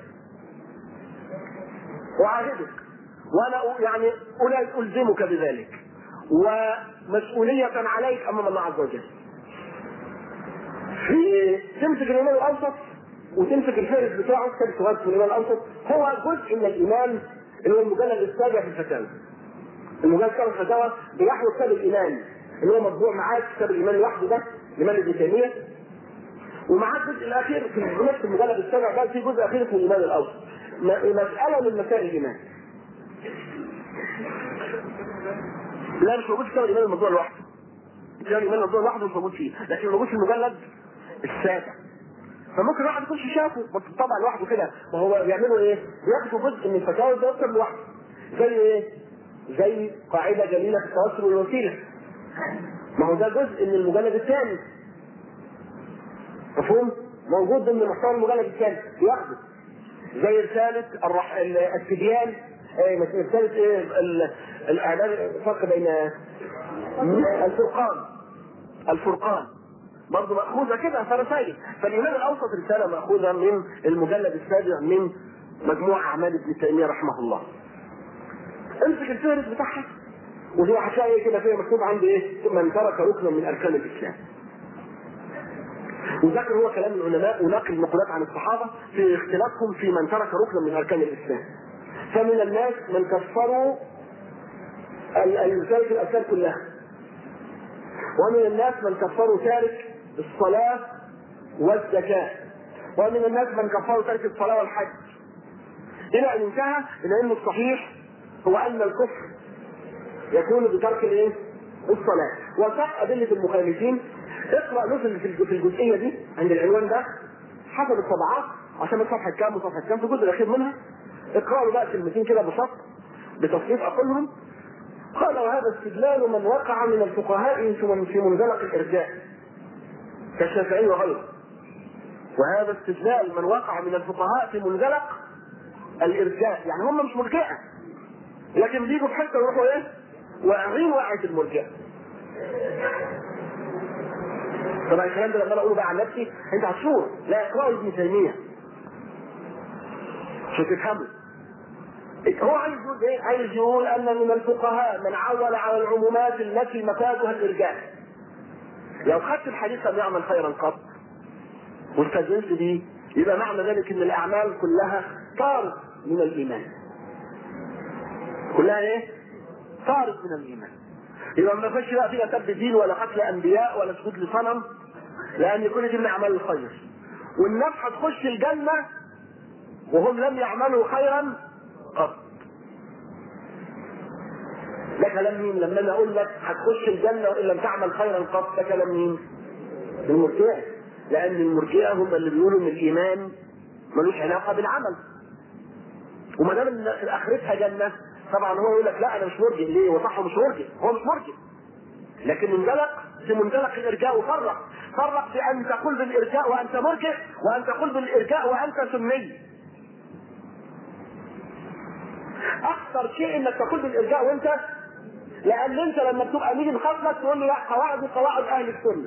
أعاهدك وأنا يعني ألزمك بذلك ومسؤولية عليك أمام الله عز وجل في تمسك الإيمان الأوسط وتمسك الفهرس بتاعه كتاب صغير في الإيمان الأوسط هو جزء من الإيمان اللي هو المجلد السابع في الفتاوى المجلد السابع في الفتاوى بيحوي كتاب الإيمان اللي هو مطبوع معاه كتاب الإيمان لوحده ده الإيمان ابن تيمية ومعاه الجزء الاخير في نفس المجلد السابع ده في جزء اخير اسمه الايمان الاوسط مساله من مسائل الايمان لا مش موجود في كتاب الايمان الموضوع لوحده كتاب الايمان الموضوع لوحده مش موجود فيه لكن موجود في المجلد السابع فممكن واحد يكونش شافه طبعا لوحده كده ما هو بيعملوا ايه؟ بياخدوا جزء من الفتاوى ده يكتب لوحده زي ايه؟ زي قاعده جميله في التوسل والوسيله ما هو ده جزء من المجلد الثاني مفهوم؟ موجود ضمن محتوى المجلد الثاني بياخده زي رسالة الرح... التبيان ايه رسالة ايه الاعلان الفرق بين الفرقان الفرقان برضه مأخوذة كده فرسائل فالإيمان الأوسط رسالة مأخوذة من المجلد السابع من مجموع أعمال ابن تيمية رحمه الله امسك الفهرس بتاعها وفي حكاية كده فيها مكتوب عندي ايه من ترك ركنا من أركان الإسلام وذكر هو كلام العلماء ونقل نقولات عن الصحابة في اختلافهم في من ترك ركنا من أركان الإسلام فمن الناس من كفروا تارك الأركان كلها ومن الناس من كفروا تارك الصلاة والزكاة ومن الناس من كفروا تارك الصلاة والحج إلى أن انتهى إلى أن الصحيح هو أن الكفر يكون بترك الإيه؟ الصلاة وساق أدلة المخالفين اقرا له في الجزئيه دي عند العنوان ده حسب الطبعات عشان الصفحه كام وصفحه كام في الجزء الاخير منها اقرا له بقى كلمتين كده بسط بتصنيف اقولهم قال وهذا استدلال من وقع من الفقهاء في منزلق الارجاء كالشافعي وغيره وهذا استدلال من وقع من الفقهاء في منزلق الارجاء يعني هم مش مرجئه لكن بيجوا في حته يروحوا ايه واقعين وقعه المرجئه طبعا الكلام ده لما انا اقوله بقى عن نفسي انت هتشوف لا اقرأ ابن تيميه عشان تفهمه هو عايز يقول ايه؟ عايز يقول ان من الفقهاء من عول على العمومات التي مفادها الارجاء. لو خدت الحديث لم يعمل خيرا قط واستدلت بيه يبقى معنى ذلك ان الاعمال كلها طارت من الايمان. كلها ايه؟ طارت من الايمان. يبقى ما فيش بقى فيها سب دين ولا قتل انبياء ولا سجود لصنم لان كل دي من اعمال الخير. والناس هتخش الجنه وهم لم يعملوا خيرا قط. ده كلام مين؟ لما انا اقول لك هتخش الجنه وان لم تعمل خيرا قط ده كلام مين؟ المرجئه لان المرجئه هم اللي بيقولوا ان الايمان ملوش علاقه بالعمل. وما دام ان اخرتها جنه طبعا هو يقول لك لا انا مش مرجئ ليه؟ هو صح مش مرجئ هو مش مرجئ لكن انزلق في منزلق الارجاء وفرق فرق بان تقول بالارجاء وانت مرجئ وان تقول بالارجاء وانت سني اخطر شيء انك تقول بالارجاء وانت لان انت لما بتبقى نيجي نخاطبك تقول لي لا قواعد قواعد اهل السنه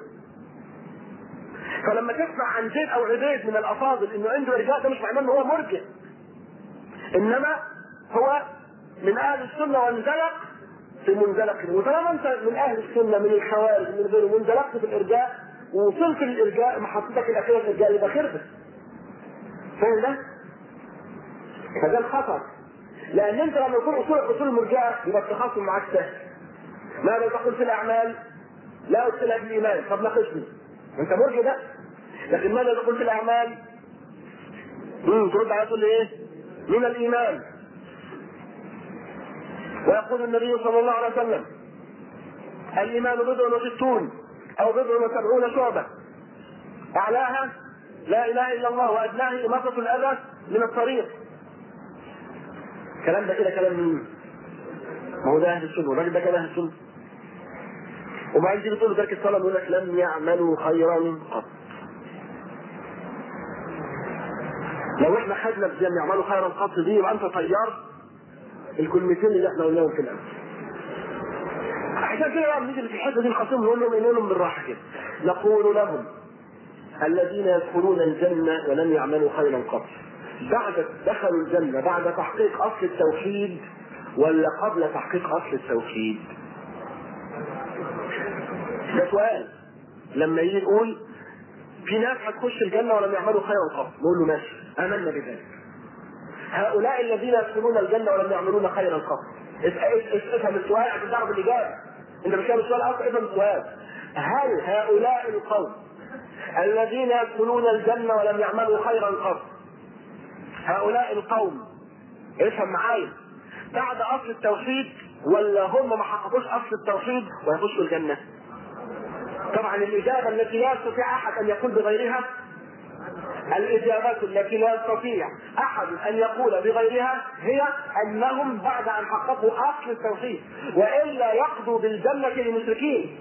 فلما تسمع عن زيد او عبيد من الافاضل انه عنده ارجاء ده مش معناه ان هو مرجئ انما هو من اهل السنه وانزلق في منزلق وطالما انت من اهل السنه من الخوارج من غيره منزلقت في الارجاء ووصلت للارجاء محطتك الاخيره الارجاء يبقى خربت فاهم ده؟ فده الخطر لان انت لما يكون اصول اصول المرجئه يبقى التخاصم معاك سهل ماذا تقول في الاعمال؟ لا ابتلى بالايمان طب ناقشني انت مرجئ ده لكن ماذا تقول في الاعمال؟ امم ترد على تقول لي ايه؟ من الايمان ويقول النبي صلى الله عليه وسلم الايمان بضع وستون او بضع وسبعون شعبه اعلاها لا اله الا الله وادناها اماطه الاذى من الطريق الكلام ده كده كلام مين؟ ما هو ده اهل السنه والراجل ده كان اهل السنه وبعدين تيجي تقول له ترك الصلاه يقول لك لم يعملوا خيرا قط لو احنا خدنا بزي يعملوا خيرا قط دي يبقى انت طيار الكلمتين اللي احنا قلناهم في الاول عشان كده بقى بنيجي في الحته دي الخصيم نقول لهم نقول لهم بالراحه كده نقول لهم الذين يدخلون الجنه ولم يعملوا خيرا قط بعد دخلوا الجنه بعد تحقيق اصل التوحيد ولا قبل تحقيق اصل التوحيد؟ ده سؤال لما يجي نقول في ناس هتخش الجنه ولم يعملوا خيرا قط نقول له ماشي امنا بذلك هؤلاء الذين يدخلون الجنه ولم يعملون خيرا قط افهم السؤال عشان تعرف الاجابه انت مش فاهم السؤال اصلا افهم السؤال هل هؤلاء القوم الذين يدخلون الجنه ولم يعملوا خيرا قط هؤلاء القوم افهم معايا بعد اصل التوحيد ولا هم ما حققوش اصل التوحيد ويخشوا الجنه طبعا الاجابه التي لا يستطيع احد ان يقول بغيرها الإجابات التي لا يستطيع أحد أن يقول بغيرها هي أنهم بعد أن حققوا أصل التوحيد وإلا يقضوا بالجنة للمشركين.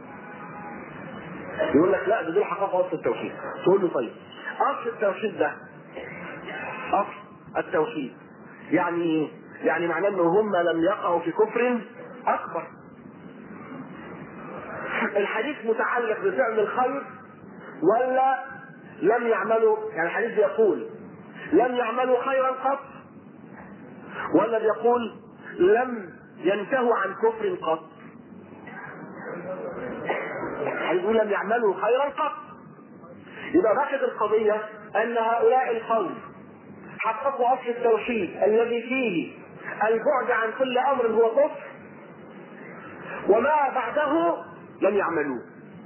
يقول لك لا ده دول حققوا أصل التوحيد. تقول له طيب أصل التوحيد ده أصل التوحيد يعني إيه؟ يعني معناه أن هم لم يقعوا في كفر أكبر. الحديث متعلق بفعل الخير ولا لم يعملوا يعني الحديث بيقول لم يعملوا خيرا قط ولا بيقول لم ينتهوا عن كفر قط هيقول لم يعملوا خيرا قط يبقى بقت القضية أن هؤلاء القوم حققوا أصل التوحيد الذي فيه البعد عن كل أمر هو كفر وما بعده لم يعملوه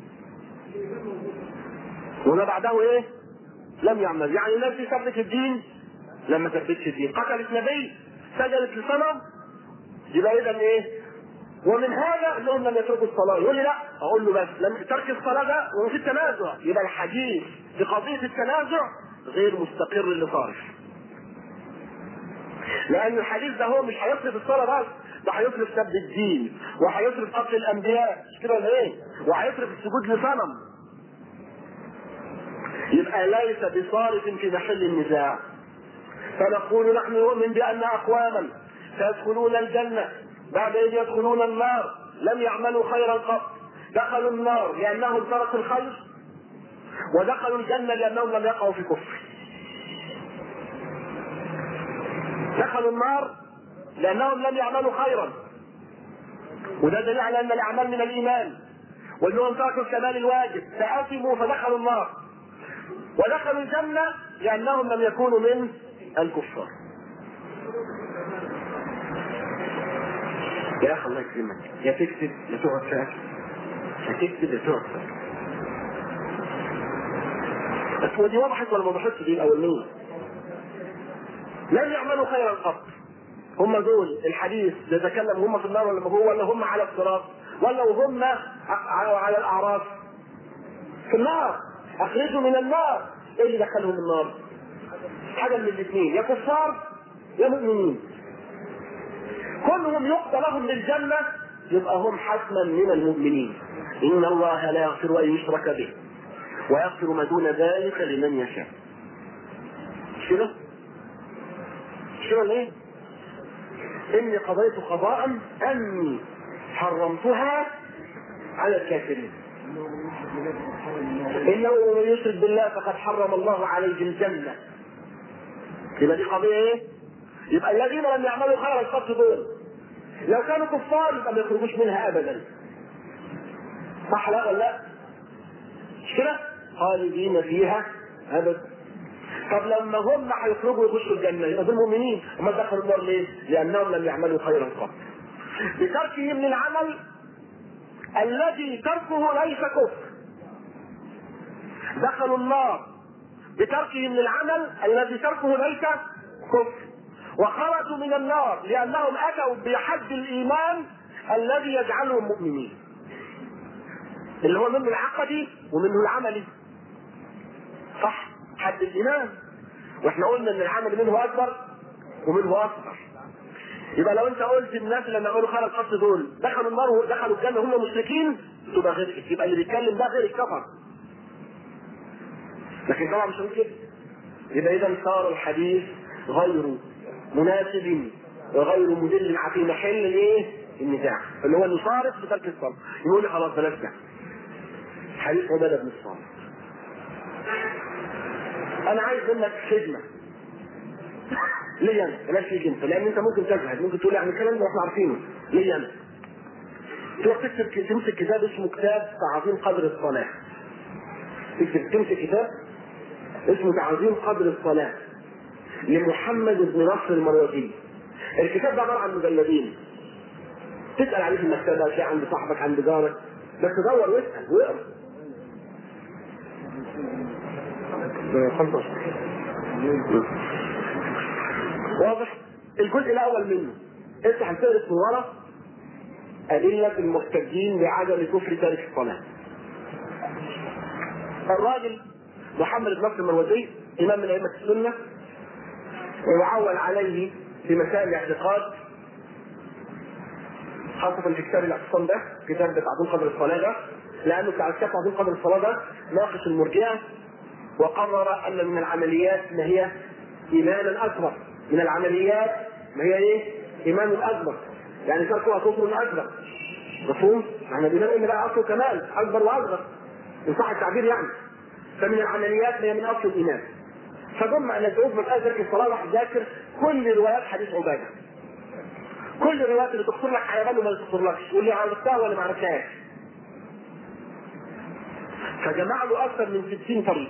وما بعده ايه؟ لم يعمل يعني الناس دي ثبت الدين لما ثبتش الدين قتلت نبي سجلت لصنم يبقى اذا ايه؟ ومن هذا انهم لم يتركوا الصلاه يقول لي لا اقول له بس لم ترك الصلاه ده وفي التنازع يبقى الحديث في قضيه التنازع غير مستقر لصالح لان الحديث ده هو مش هيصرف الصلاه بس ده هيصرف سب الدين وهيصرف قتل الانبياء مش كده ولا ايه؟ وهيصرف السجود لصنم يبقى ليس بصارف في محل النزاع فنقول نحن نؤمن بان اقواما سيدخلون الجنه بعد ان يدخلون النار لم يعملوا خيرا قط دخلوا النار لانهم تركوا الخير ودخلوا الجنه لانهم لم يقعوا في كفر دخلوا النار لانهم لم يعملوا خيرا وده دليل على ان الاعمال من الايمان وانهم تركوا الكمال الواجب فاثموا فدخلوا النار ودخلوا الجنة لأنهم لم يكونوا من الكفار. يا أخي الله يكرمك يا تكتب يا تقعد ساكت. يا تكتب يا تقعد ساكت. بس هو دي وضحت ولا ما وضحتش دي الأولانية؟ لم يعملوا خيرا قط. هم دول الحديث يتكلم هم في النار ولا هو ولا هم على الصراط ولا هم على الأعراف في النار اخرجوا من النار ايه اللي دخلهم النار حاجه من الاثنين يا كفار يا مؤمنين كلهم يقضى لهم للجنه يبقى هم حتما من المؤمنين ان الله لا يغفر ان يشرك به ويغفر ما دون ذلك لمن يشاء مش كده؟ مش كده ليه؟ اني قضيت قضاء اني حرمتها على الكافرين انه من يشرك بالله فقد حرم الله عليه الجنه يبقى دي قضيه ايه؟ يبقى الذين لم يعملوا خيرا القتل دول لو كانوا كفار يبقى ما يخرجوش منها ابدا صح لا ولا لا؟ مش كده؟ خالدين فيها ابدا طب لما هم هيخرجوا يخشوا الجنه يبقى دول مؤمنين هم دخلوا النار ليه؟ لانهم لم يعملوا خيرا قط بتركهم للعمل الذي تركه ليس كفر دخلوا النار بتركهم للعمل الذي تركه ليس كفر وخرجوا من النار لانهم اتوا بحد الايمان الذي يجعلهم مؤمنين اللي هو منه العقدي ومنه العملي صح حد الايمان واحنا قلنا ان العمل منه اكبر ومنه اصغر يبقى لو انت قلت الناس اللي لما يقولوا خرج قصد دول دخلوا النار ودخلوا الجنه هم مشركين تبقى غير يبقى اللي بيتكلم ده غير الكفر لكن طبعا مش هنقول كده يبقى اذا صار الحديث غير مناسب وغير مدل في محل الايه؟ النزاع اللي هو المصارف بترك الصلاه يقول لي خلاص بلاش ده حديث عباده بن الصامت انا عايز منك خدمه ليه انا؟ بلاش ليك انت لان انت ممكن تجهل ممكن تقول يعني الكلام ده احنا عارفينه ليه انا؟ تروح تكتب تمسك كتاب اسمه كتاب تعظيم قدر الصلاه تكتب تمسك كتاب اسمه تعظيم قدر الصلاه لمحمد بن نصر المروزي الكتاب ده عباره عن مجلدين تسال عليه في المكتبه تلاقي عند صاحبك عند جارك بس دور واسال واقرا واضح الجزء الاول منه افتح الفهرس من ورا أدلة المحتجين بعدم كفر تارك الصلاة. الراجل محمد بن نصر المروزي إمام من أئمة السنة ويعول عليه في مسائل الاعتقاد خاصة في كتاب الاعتصام ده كتاب تعظيم قدر الصلاة ده لأنه بتاع كتاب تعظيم قدر الصلاة ده ناقش المرجئة وقرر أن من العمليات ما هي إيمانا أكبر من العمليات ما هي إيه؟ إيمان أكبر يعني تركها كفر أكبر مفهوم؟ احنا بنقول إن بقى أصله كمال أكبر وأصغر إن صح التعبير يعني فمن العمليات ما هي من أصل الإيمان فضم أن تقول من أجل الصلاة واحد ذاكر كل روايات حديث عبادة كل الروايات اللي تخطر لك حيوان وما تخطرلكش واللي عرفتها ولا ما عرفتهاش فجمع له أكثر من 60 طريق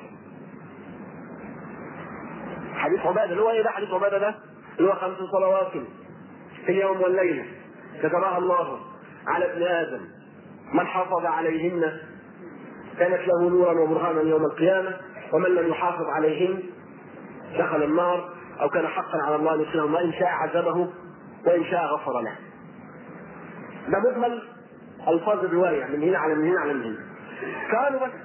حديث عبادة اللي هو ايه ده حديث عبادة ده؟ اللي هو خمس صلوات في اليوم والليلة كتبها الله على ابن آدم من حافظ عليهن كانت له نورا وبرهانا يوم القيامة ومن لم يحافظ عليهن دخل النار أو كان حقا على الله أن يدخلهم وإن شاء عذبه وإن شاء غفر له ده مجمل ألفاظ الرواية من هنا على من هنا على من هنا كانوا بس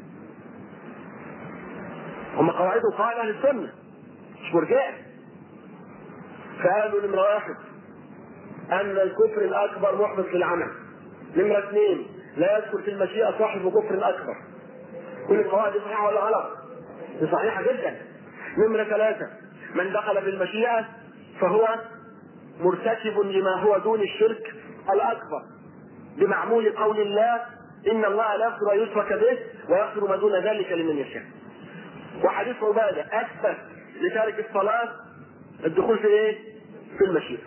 هم قواعدهم قواعد أهل السنة مش مرجئة فقالوا نمرة واحد أن الكفر الأكبر محبط للعمل نمرة اثنين لا يذكر في المشيئة صاحب كفر أكبر كل القواعد دي صحيحة ولا غلط؟ دي صحيحة جدا نمرة ثلاثة من دخل في المشيئة فهو مرتكب لما هو دون الشرك الأكبر بمعمول قول الله إن الله لا يغفر أن يشرك به ويغفر ما دون ذلك لمن يشاء وحديث عبادة أثبت لتارك الصلاة الدخول في إيه؟ في المشيئة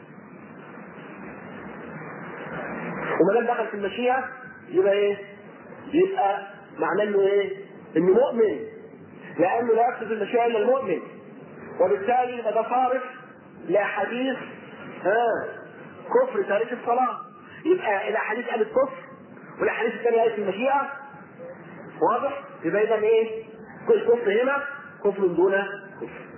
وما دام دخل في المشيئة يبقى إيه؟ يبقى معناه إنه إيه؟ إنه مؤمن لأنه لا يقصد المشيئة إلا المؤمن وبالتالي يبقى ده صارف لأحاديث ها كفر تارك الصلاة يبقى الأحاديث قالت كفر والأحاديث الثانية قالت المشيئة واضح؟ يبقى إذا إيه؟ كل كفر هنا كفر دون كفر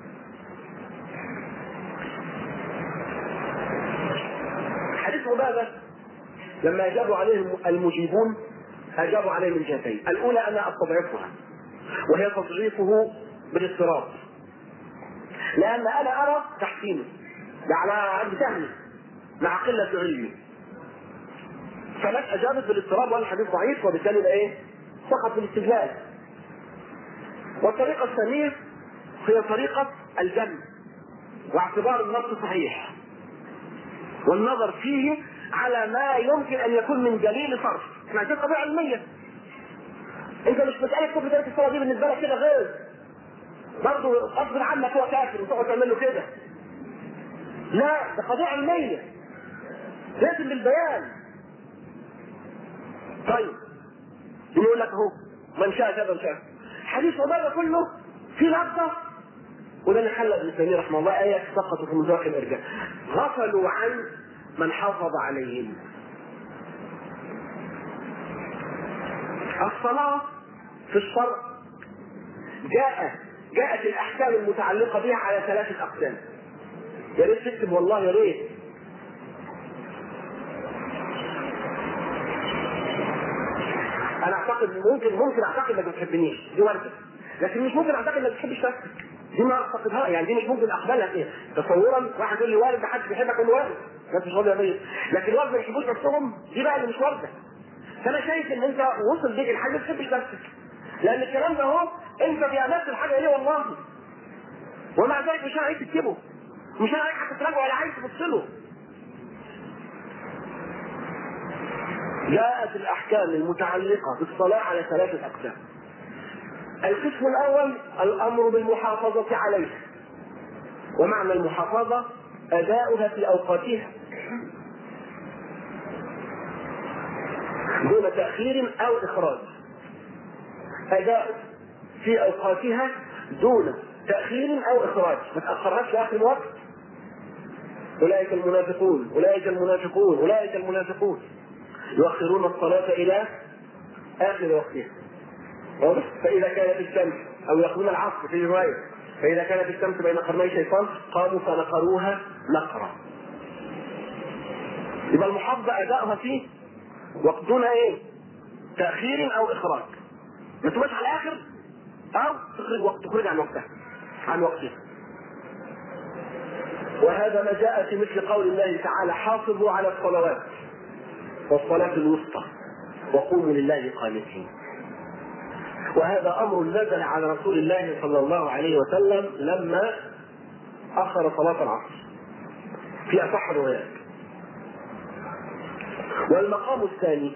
حديث عبادة لما أجابوا عليه المجيبون أجابوا عليه من جهتين الأولى أنا أستضعفها وهي تضعيفه بالاضطراب لأن أنا أرى تحسينه ده على عند فهمي مع قلة علمي فناس أجابت بالاضطراب وقال الحديث ضعيف وبالتالي بقى إيه؟ سقط في الاستدلال والطريقة الثانية هي طريقة الجمع واعتبار النص صحيح والنظر فيه على ما يمكن ان يكون من دليل صرف احنا عايزين قضيه علميه انت مش مساله كفر ذلك الصلاه دي بالنسبه لك كده غير برضه غصب عنك هو كافر وتقعد تعمل له كده لا ده قضيه علميه لازم بالبيان طيب يقول لك اهو من شاء كذا من شاء حديث عباده كله في لفظه وده اللي خلى ابن تيميه رحمه الله ايه سقطوا في مزاق الارجاء غفلوا عن من حافظ عليهم الصلاه في الشرع جاء جاءت الاحكام المتعلقه بها على ثلاثه اقسام يا ريت تكتب والله يا ريت انا اعتقد ممكن ممكن اعتقد انك ما بتحبنيش دي ورده لكن مش ممكن اعتقد انك ما بتحبش نفسك دي ما اعتقدها يعني دي مش ممكن اقبلها فيها تصورا واحد يقول لي وارد ما حدش بيحبك اقول له وارد ده مش راضي يا لكن وارد ما يحبوش نفسهم دي بقى اللي مش وارده فانا شايف ان انت وصل بيك الحاجه ما تحبش نفسك لان الكلام ده اهو انت بيعملت الحاجه ليه والله ومع ذلك مش عايز تكتبه مش عايز هتتراجع ولا عايز تبص له جاءت الاحكام المتعلقه بالصلاه على ثلاثه اقسام القسم الاول الامر بالمحافظه عليها ومعنى المحافظه اداؤها في اوقاتها دون تاخير او اخراج اداء في اوقاتها دون تاخير او اخراج ما تاخرهاش لاخر الوقت اولئك المنافقون اولئك المنافقون اولئك المنافقون يؤخرون الصلاة إلى آخر وقتها واضح؟ فإذا كانت الشمس أو يأخذون العصر في رواية فإذا كانت الشمس بين قرني شيطان قاموا فنقروها نقرا يبقى المحافظة أدائها فيه وقت دون إيه؟ تأخير أو إخراج ما تبقاش على الآخر أو تخرج وقت تخرج عن وقتها عن وقتها وهذا ما جاء في مثل قول الله تعالى حافظوا على الصلوات والصلاة الوسطى وقوموا لله قانتين وهذا أمر نزل على رسول الله صلى الله عليه وسلم لما أخر صلاة العصر في أصح الروايات والمقام الثاني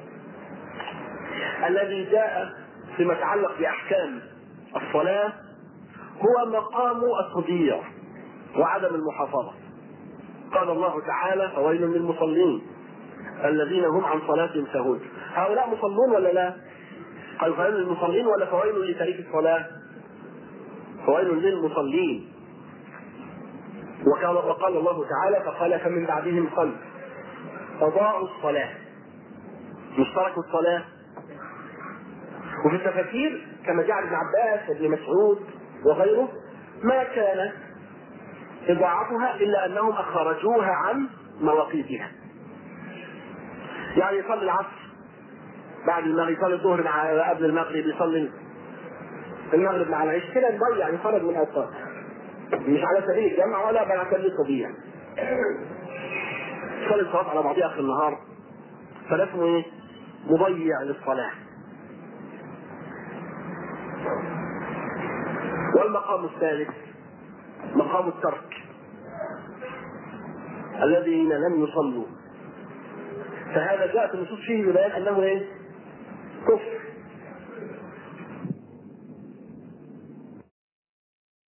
الذي جاء فيما يتعلق بأحكام الصلاة هو مقام التضييع وعدم المحافظة قال الله تعالى فويل للمصلين الذين هم عن صلاتهم ساهون هؤلاء مصلون ولا لا؟ قال فويل للمصلين ولا فويل لتاريخ الصلاة؟ فويل للمصلين وقال وقال الله تعالى فخلف من بعدهم خلف أضاعوا الصلاة مش تركوا الصلاة وفي التفاسير كما جعل ابن عباس وابن مسعود وغيره ما كان إضاعتها إلا أنهم أخرجوها عن مواقيتها يعني يصلي العصر بعد المغرب يصلي الظهر مع قبل المغرب يصلي المغرب مع العشاء كده يضيع يعني خرج من اوقات مش على سبيل الجمع ولا على سبيل التضييع يصلي الصلاه على بعضها اخر النهار فده اسمه ايه؟ مضيع للصلاه والمقام الثالث مقام الترك الذين لم يصلوا فهذا جاءت النصوص فيه ببيان انه ايه؟ كفر